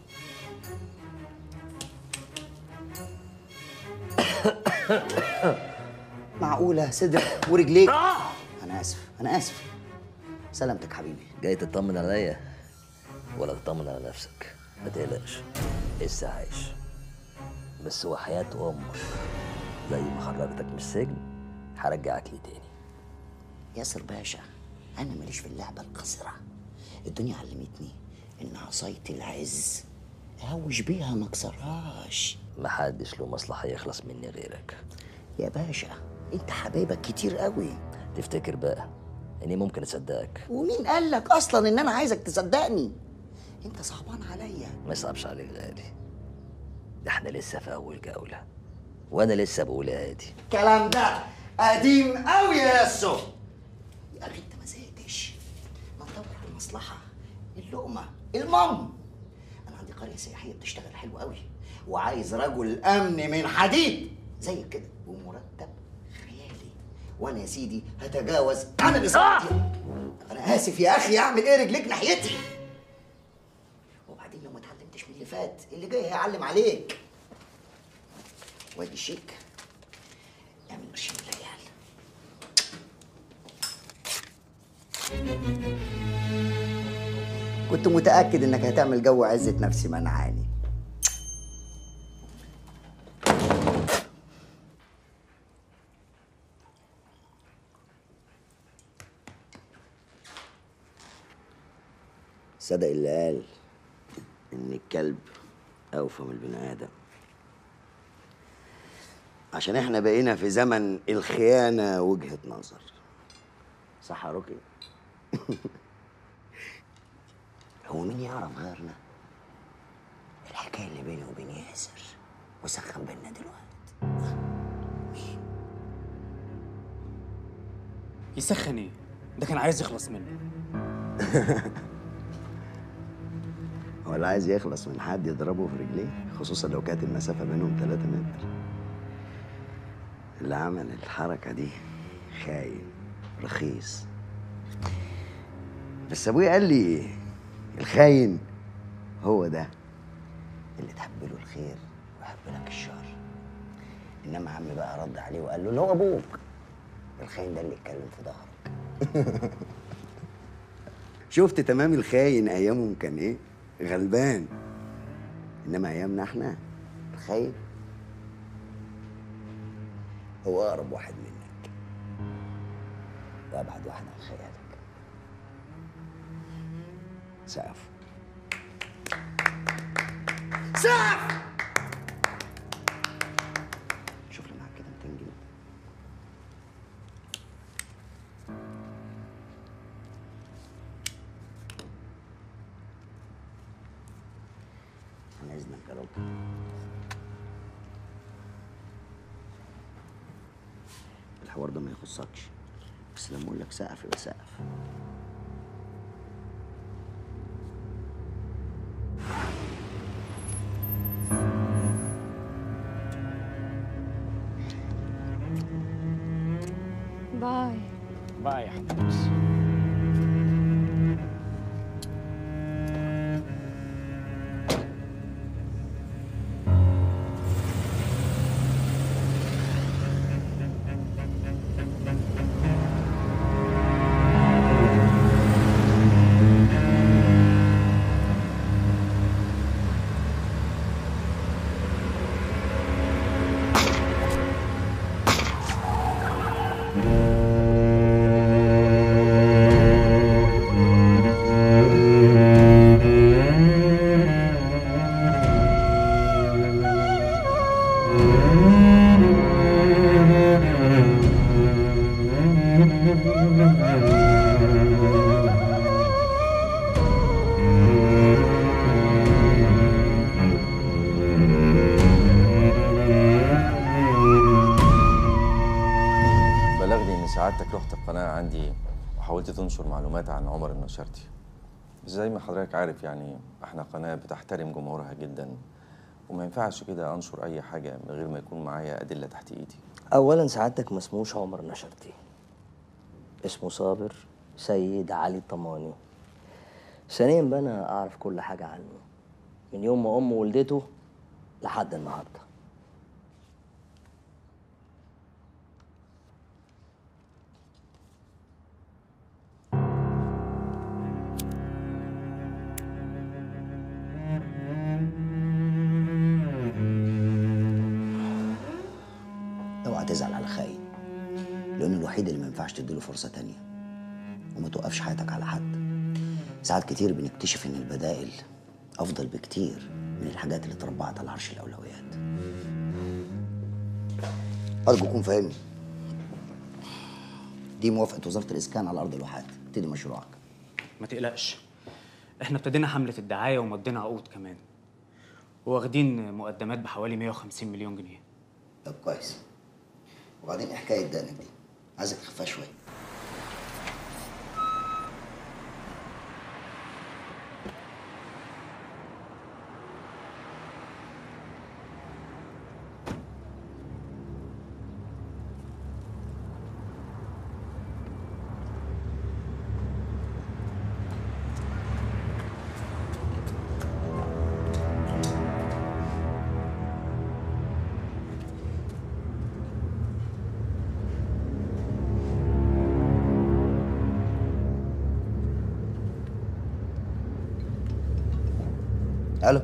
معقوله صدرك ورجليك انا اسف انا اسف سلامتك حبيبي جاي تطمن عليا ولا تطمن على نفسك ما تقلقش لسه عايش بس وحياة أمك زي ما خرجتك من السجن هرجعك لي تاني ياسر باشا انا ماليش في اللعبه القذره الدنيا علمتني ان عصايه العز اهوش بيها ما اكسرهاش محدش له مصلحة يخلص مني غيرك يا باشا انت حبايبك كتير قوي تفتكر بقى اني ممكن اصدقك ومين قال لك اصلا ان انا عايزك تصدقني انت صعبان عليا ما يصعبش عليك غالي ده احنا لسه في اول جولة وانا لسه بقول يا هادي الكلام ده قديم قوي يا ياسو يا اخي انت ما زهقتش ما تدور على المصلحه اللقمه المام انا عندي قريه سياحيه بتشتغل حلو قوي وعايز رجل امن من حديد زي كده ومرتب خيالي وانا يا سيدي هتجاوز انا اللي صعدت انا اسف يا اخي اعمل ايه رجليك ناحيتي وبعدين لو ما اتعلمتش من اللي فات اللي جاي هيعلم عليك وادي الشيك اعمل قرشين العيال كنت متأكد إنك هتعمل جو عزة نفسي منعاني صدق اللي قال إن الكلب أوفى من البني آدم عشان إحنا بقينا في زمن الخيانة وجهة نظر صح يا روكي؟ هو مين يعرف غيرنا الحكايه اللي بيني وبين ياسر وسخن بينا دلوقتي يسخن ايه؟ ده كان عايز يخلص منه هو اللي عايز يخلص من حد يضربه في رجليه خصوصا لو كانت المسافه بينهم 3 متر اللي عمل الحركه دي خاين رخيص بس ابويا قال لي الخاين هو ده اللي تحب له الخير ويحب لك الشر انما عمي بقى رد عليه وقال له اللي هو ابوك الخاين ده اللي يتكلم في ظهرك شفت تمام الخاين ايامهم كان ايه غلبان انما ايامنا احنا الخاين هو اقرب واحد منك وابعد واحد عن خيالك سقف سقف شوف لي معاك كده 200 جنيه عن اذنك يا رب الحوار ده ما يخصكش بس لما اقول لك سقف يبقى سقف باي باي يا حبيبتي بلغني ان سعادتك رحت القناه عندي وحاولت تنشر معلومات عن عمر النشرتي بس زي ما حضرتك عارف يعني احنا قناه بتحترم جمهورها جدا وما ينفعش كده انشر اي حاجه من غير ما يكون معايا ادله تحت ايدي اولا سعادتك ما اسموش عمر نشرتي اسمه صابر سيد علي الطماني ثانيا بقى انا اعرف كل حاجه عنه من يوم ما امه ولدته لحد النهارده اوعى تزعل على خاين لانه الوحيد اللي ما ينفعش تديله فرصه تانية وما توقفش حياتك على حد ساعات كتير بنكتشف ان البدائل افضل بكتير من الحاجات اللي اتربعت على عرش الاولويات ارجو تكون فاهمني دي موافقه وزاره الاسكان على ارض الواحات ابتدي مشروعك ما تقلقش احنا ابتدينا حملة الدعاية ومضينا عقود كمان واخدين مقدمات بحوالي 150 مليون جنيه طب كويس وبعدين إيه حكايه دقنك دي عايزك تخفها شويه الو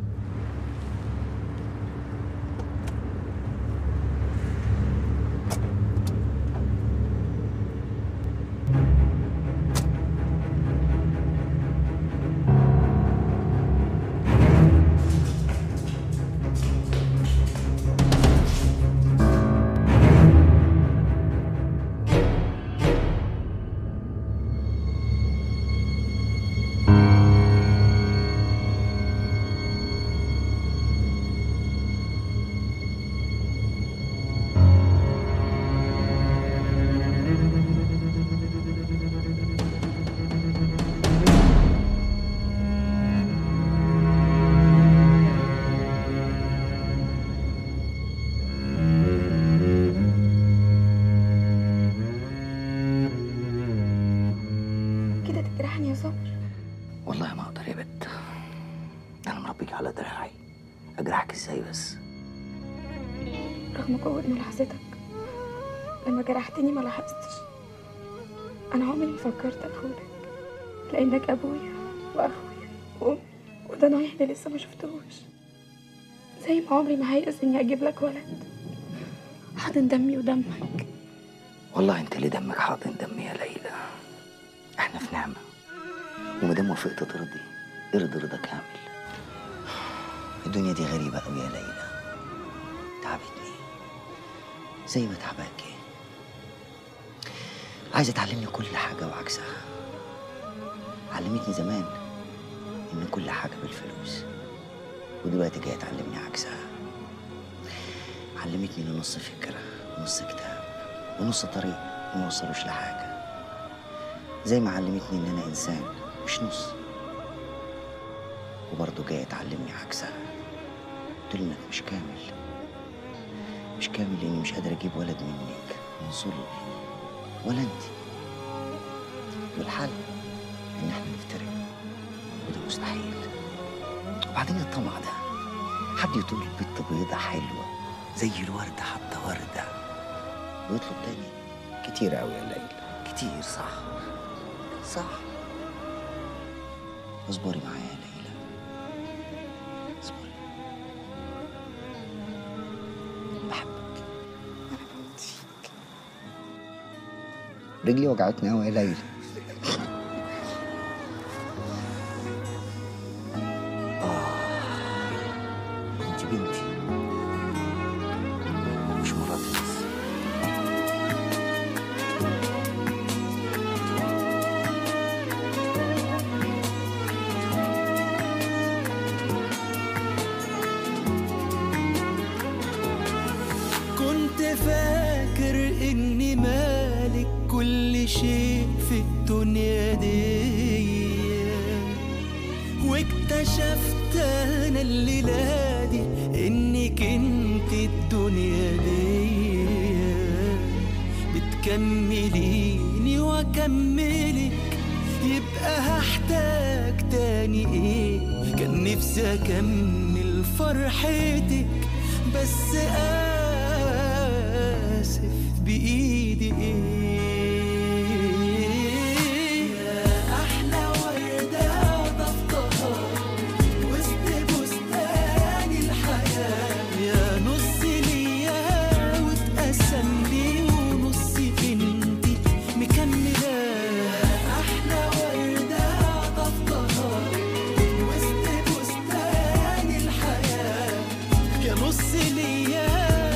كده تجرحني يا صبر والله ما اقدر يا بت انا مربيك على دراعي اجرحك ازاي بس رغم قوة ملاحظتك لما جرحتني ما لاحظتش أنا عمري ما فكرت أخونك لأنك أبويا وأخويا وأمي وده نايح اللي لسه ما شفتهوش زي ما عمري ما هيأس إني أجيب لك ولد حاضن دمي ودمك والله انت اللي دمك حاضن دمي يا ليلى احنا في نعمه ومادام وافقت ترضي ارضي رضا كامل الدنيا دي غريبه قوي يا ليلى تعبتني زي ما تعباكي عايزه تعلمني كل حاجه وعكسها علمتني زمان ان كل حاجه بالفلوس ودلوقتي جايه تعلمني عكسها علمتني ان نص فكره ونص كتاب ونص طريق ما يوصلوش لحاجه زي ما علمتني ان انا انسان مش نص وبرضه جايه تعلمني عكسها قلت انك مش كامل مش كامل لاني مش قادر اجيب ولد منك من ظلمي ولا انت والحل ان احنا نفترق وده مستحيل وبعدين الطمع ده حد يطول بنت بيضة حلوة زي الوردة حتى وردة ويطلب تاني كتير قوي يا ليلى كتير صح صح اصبري معايا يا ليلى اصبري بحبك انا بموت فيك رجلي وجعتني قوي يا ليلى آه انت بنتي مش مراتي بس كنت فاكر اني مالك كل شيء في الدنيا دي واكتشفت انا الليلة دي انك انت الدنيا دي بتكمليني واكملك يبقى هحتاج تاني ايه كان نفسي اكمل فرحتك بس اسف بايدي ايه يا احلى ورده ضفتها وسط بستان الحياه يا نص ليا واتقسم لي ونص انتي مكمله احلى ورده ضفتها وسط بستان الحياه يا نص ليا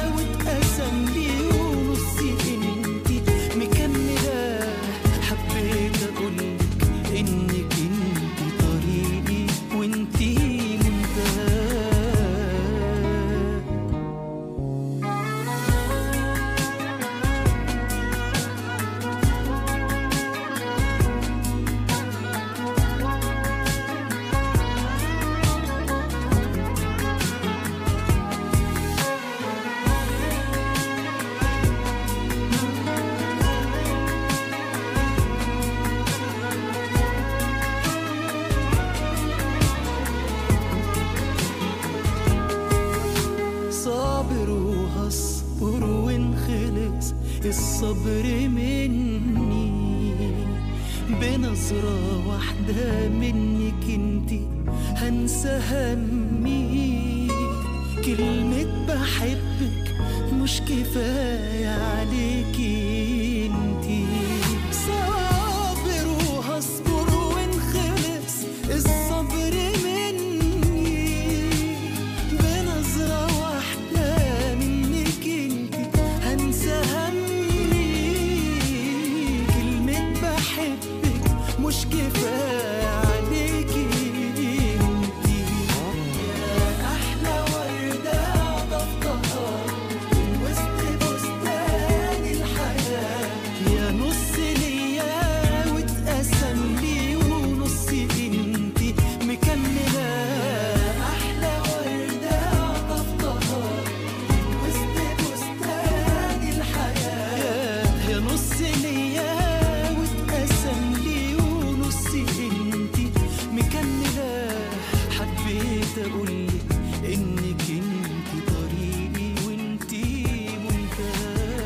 الصبر مني بنظرة واحدة منك انتي هنسى همي كلمة بحبك مش كفاية عليكي انتي صابر وهصبر ونخلص الصبر مني بنظرة واحدة منك انتي هنسى همي كلمة بحبك مش كفاية عليكي انتي يا أحلى وردة ضفتها وسط بستان الحياة يا نص ليا واتقسم لي ونص انتي مكملة أحلى وردة ضفتها وسط بستان الحياة يا نص ليا واتقسم لي ونص انتي مكملة حبيت أقولك إنك انتي طريقي وانتي منتهى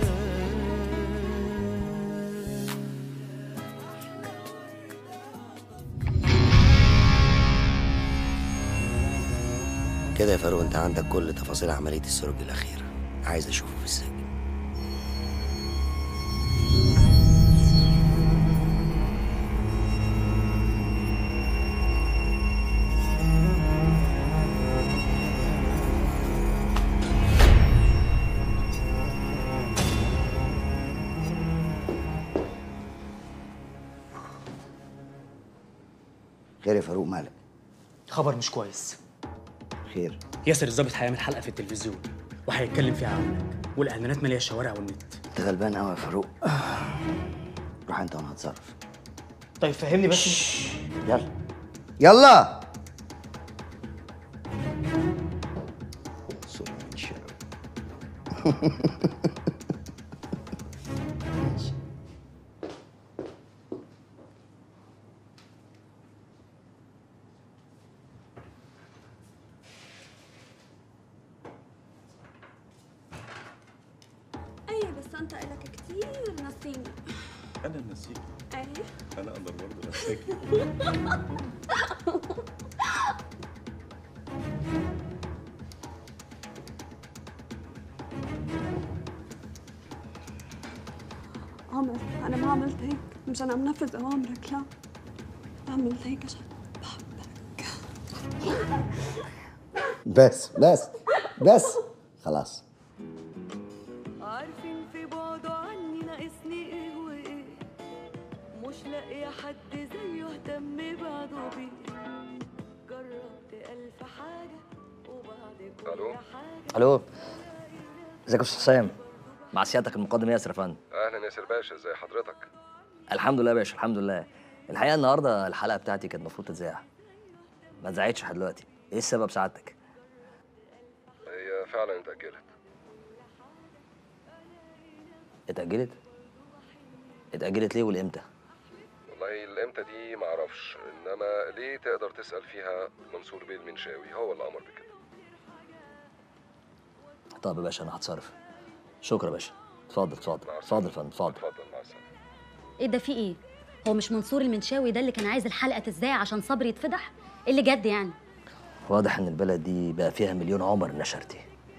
كده يا فاروق انت عندك كل تفاصيل عملية السرج الأخيرة عايز أشوفه في السجن خير يا فاروق مالك خبر مش كويس خير ياسر الظابط هيعمل حلقه في التلفزيون وهيتكلم فيها عنك والاعلانات ماليه الشوارع والنت انت غلبان قوي يا فاروق روح انت وانا هتصرف طيب فهمني بس يلا يلا صوت من شرب. ايه بس انت الك كتير نسيني انا نسيت ايه انا اقدر برضه نسيك عمر انا ما عملت هيك مش انا منفذ اوامرك لا عملت هيك عشان بس بس بس خلاص عارفين في بعده عني ناقصني ايه وايه مش لاقيه حد زيه اهتم بعده بيه جربت الف حاجه وبعد كل الو حاجه الو ازيك يا استاذ حسام مع سيادتك المقدم ياسر يا فندم اهلا ياسر باشا ازي حضرتك الحمد لله يا باشا الحمد لله الحقيقه النهارده الحلقه بتاعتي كانت المفروض تتذاع ما اتذاعتش لحد دلوقتي ايه السبب سعادتك هي فعلا اتاجلت اتاجلت اتاجلت ليه والامتى والله الامتى دي معرفش انما ليه تقدر تسال فيها منصور بيه المنشاوي هو اللي امر بكده طب يا باشا انا هتصرف شكرا يا باشا اتفضل اتفضل اتفضل يا فندم اتفضل اتفضل مع السلامه ايه ده في ايه هو مش منصور المنشاوي ده اللي كان عايز الحلقه تذاع عشان صبري يتفضح إيه اللي جد يعني واضح ان البلد دي بقى فيها مليون عمر نشرتي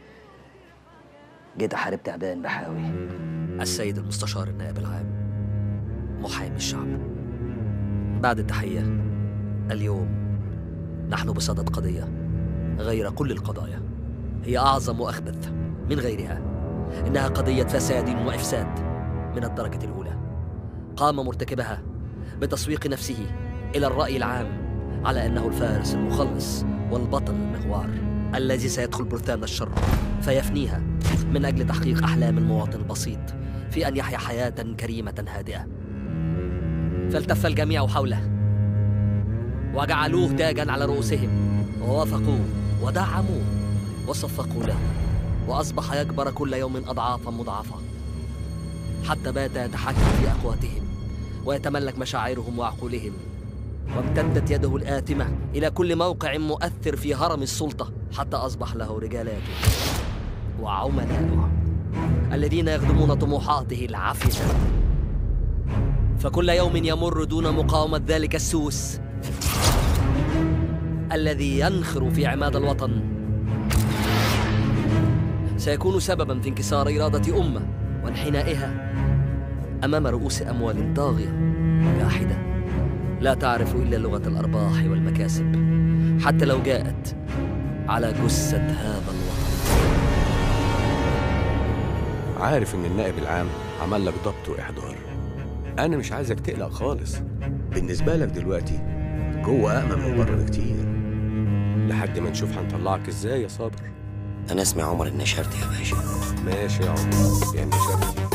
جيت احارب تعبان بحاوي السيد المستشار النائب العام محامي الشعب بعد التحيه اليوم نحن بصدد قضيه غير كل القضايا هي اعظم واخبث من غيرها انها قضيه فساد وافساد من الدرجه الاولى قام مرتكبها بتسويق نفسه الى الراي العام على انه الفارس المخلص والبطل المغوار الذي سيدخل برثان الشر فيفنيها من اجل تحقيق احلام المواطن البسيط في ان يحيا حياه كريمه هادئه فالتف الجميع حوله وجعلوه تاجا على رؤوسهم ووافقوه ودعموه وصفقوا له واصبح يكبر كل يوم اضعافا مضاعفه حتى بات يتحكم في اقواتهم ويتملك مشاعرهم وعقولهم وامتدت يده الآثمة إلى كل موقع مؤثر في هرم السلطة حتى أصبح له رجالاته وعملاؤه الذين يخدمون طموحاته العفنة فكل يوم يمر دون مقاومة ذلك السوس الذي ينخر في عماد الوطن سيكون سببا في انكسار إرادة أمة وانحنائها أمام رؤوس أموال طاغية جاحدة لا تعرف إلا لغة الأرباح والمكاسب حتى لو جاءت على جثة هذا الوطن عارف ان النائب العام عمل لك ضبط واحضار انا مش عايزك تقلق خالص بالنسبه لك دلوقتي جوه امن من بره بكتير لحد ما نشوف هنطلعك ازاي يا صابر انا اسمي عمر النشرتي يا باشا ماشي يا عمر يا النشرتي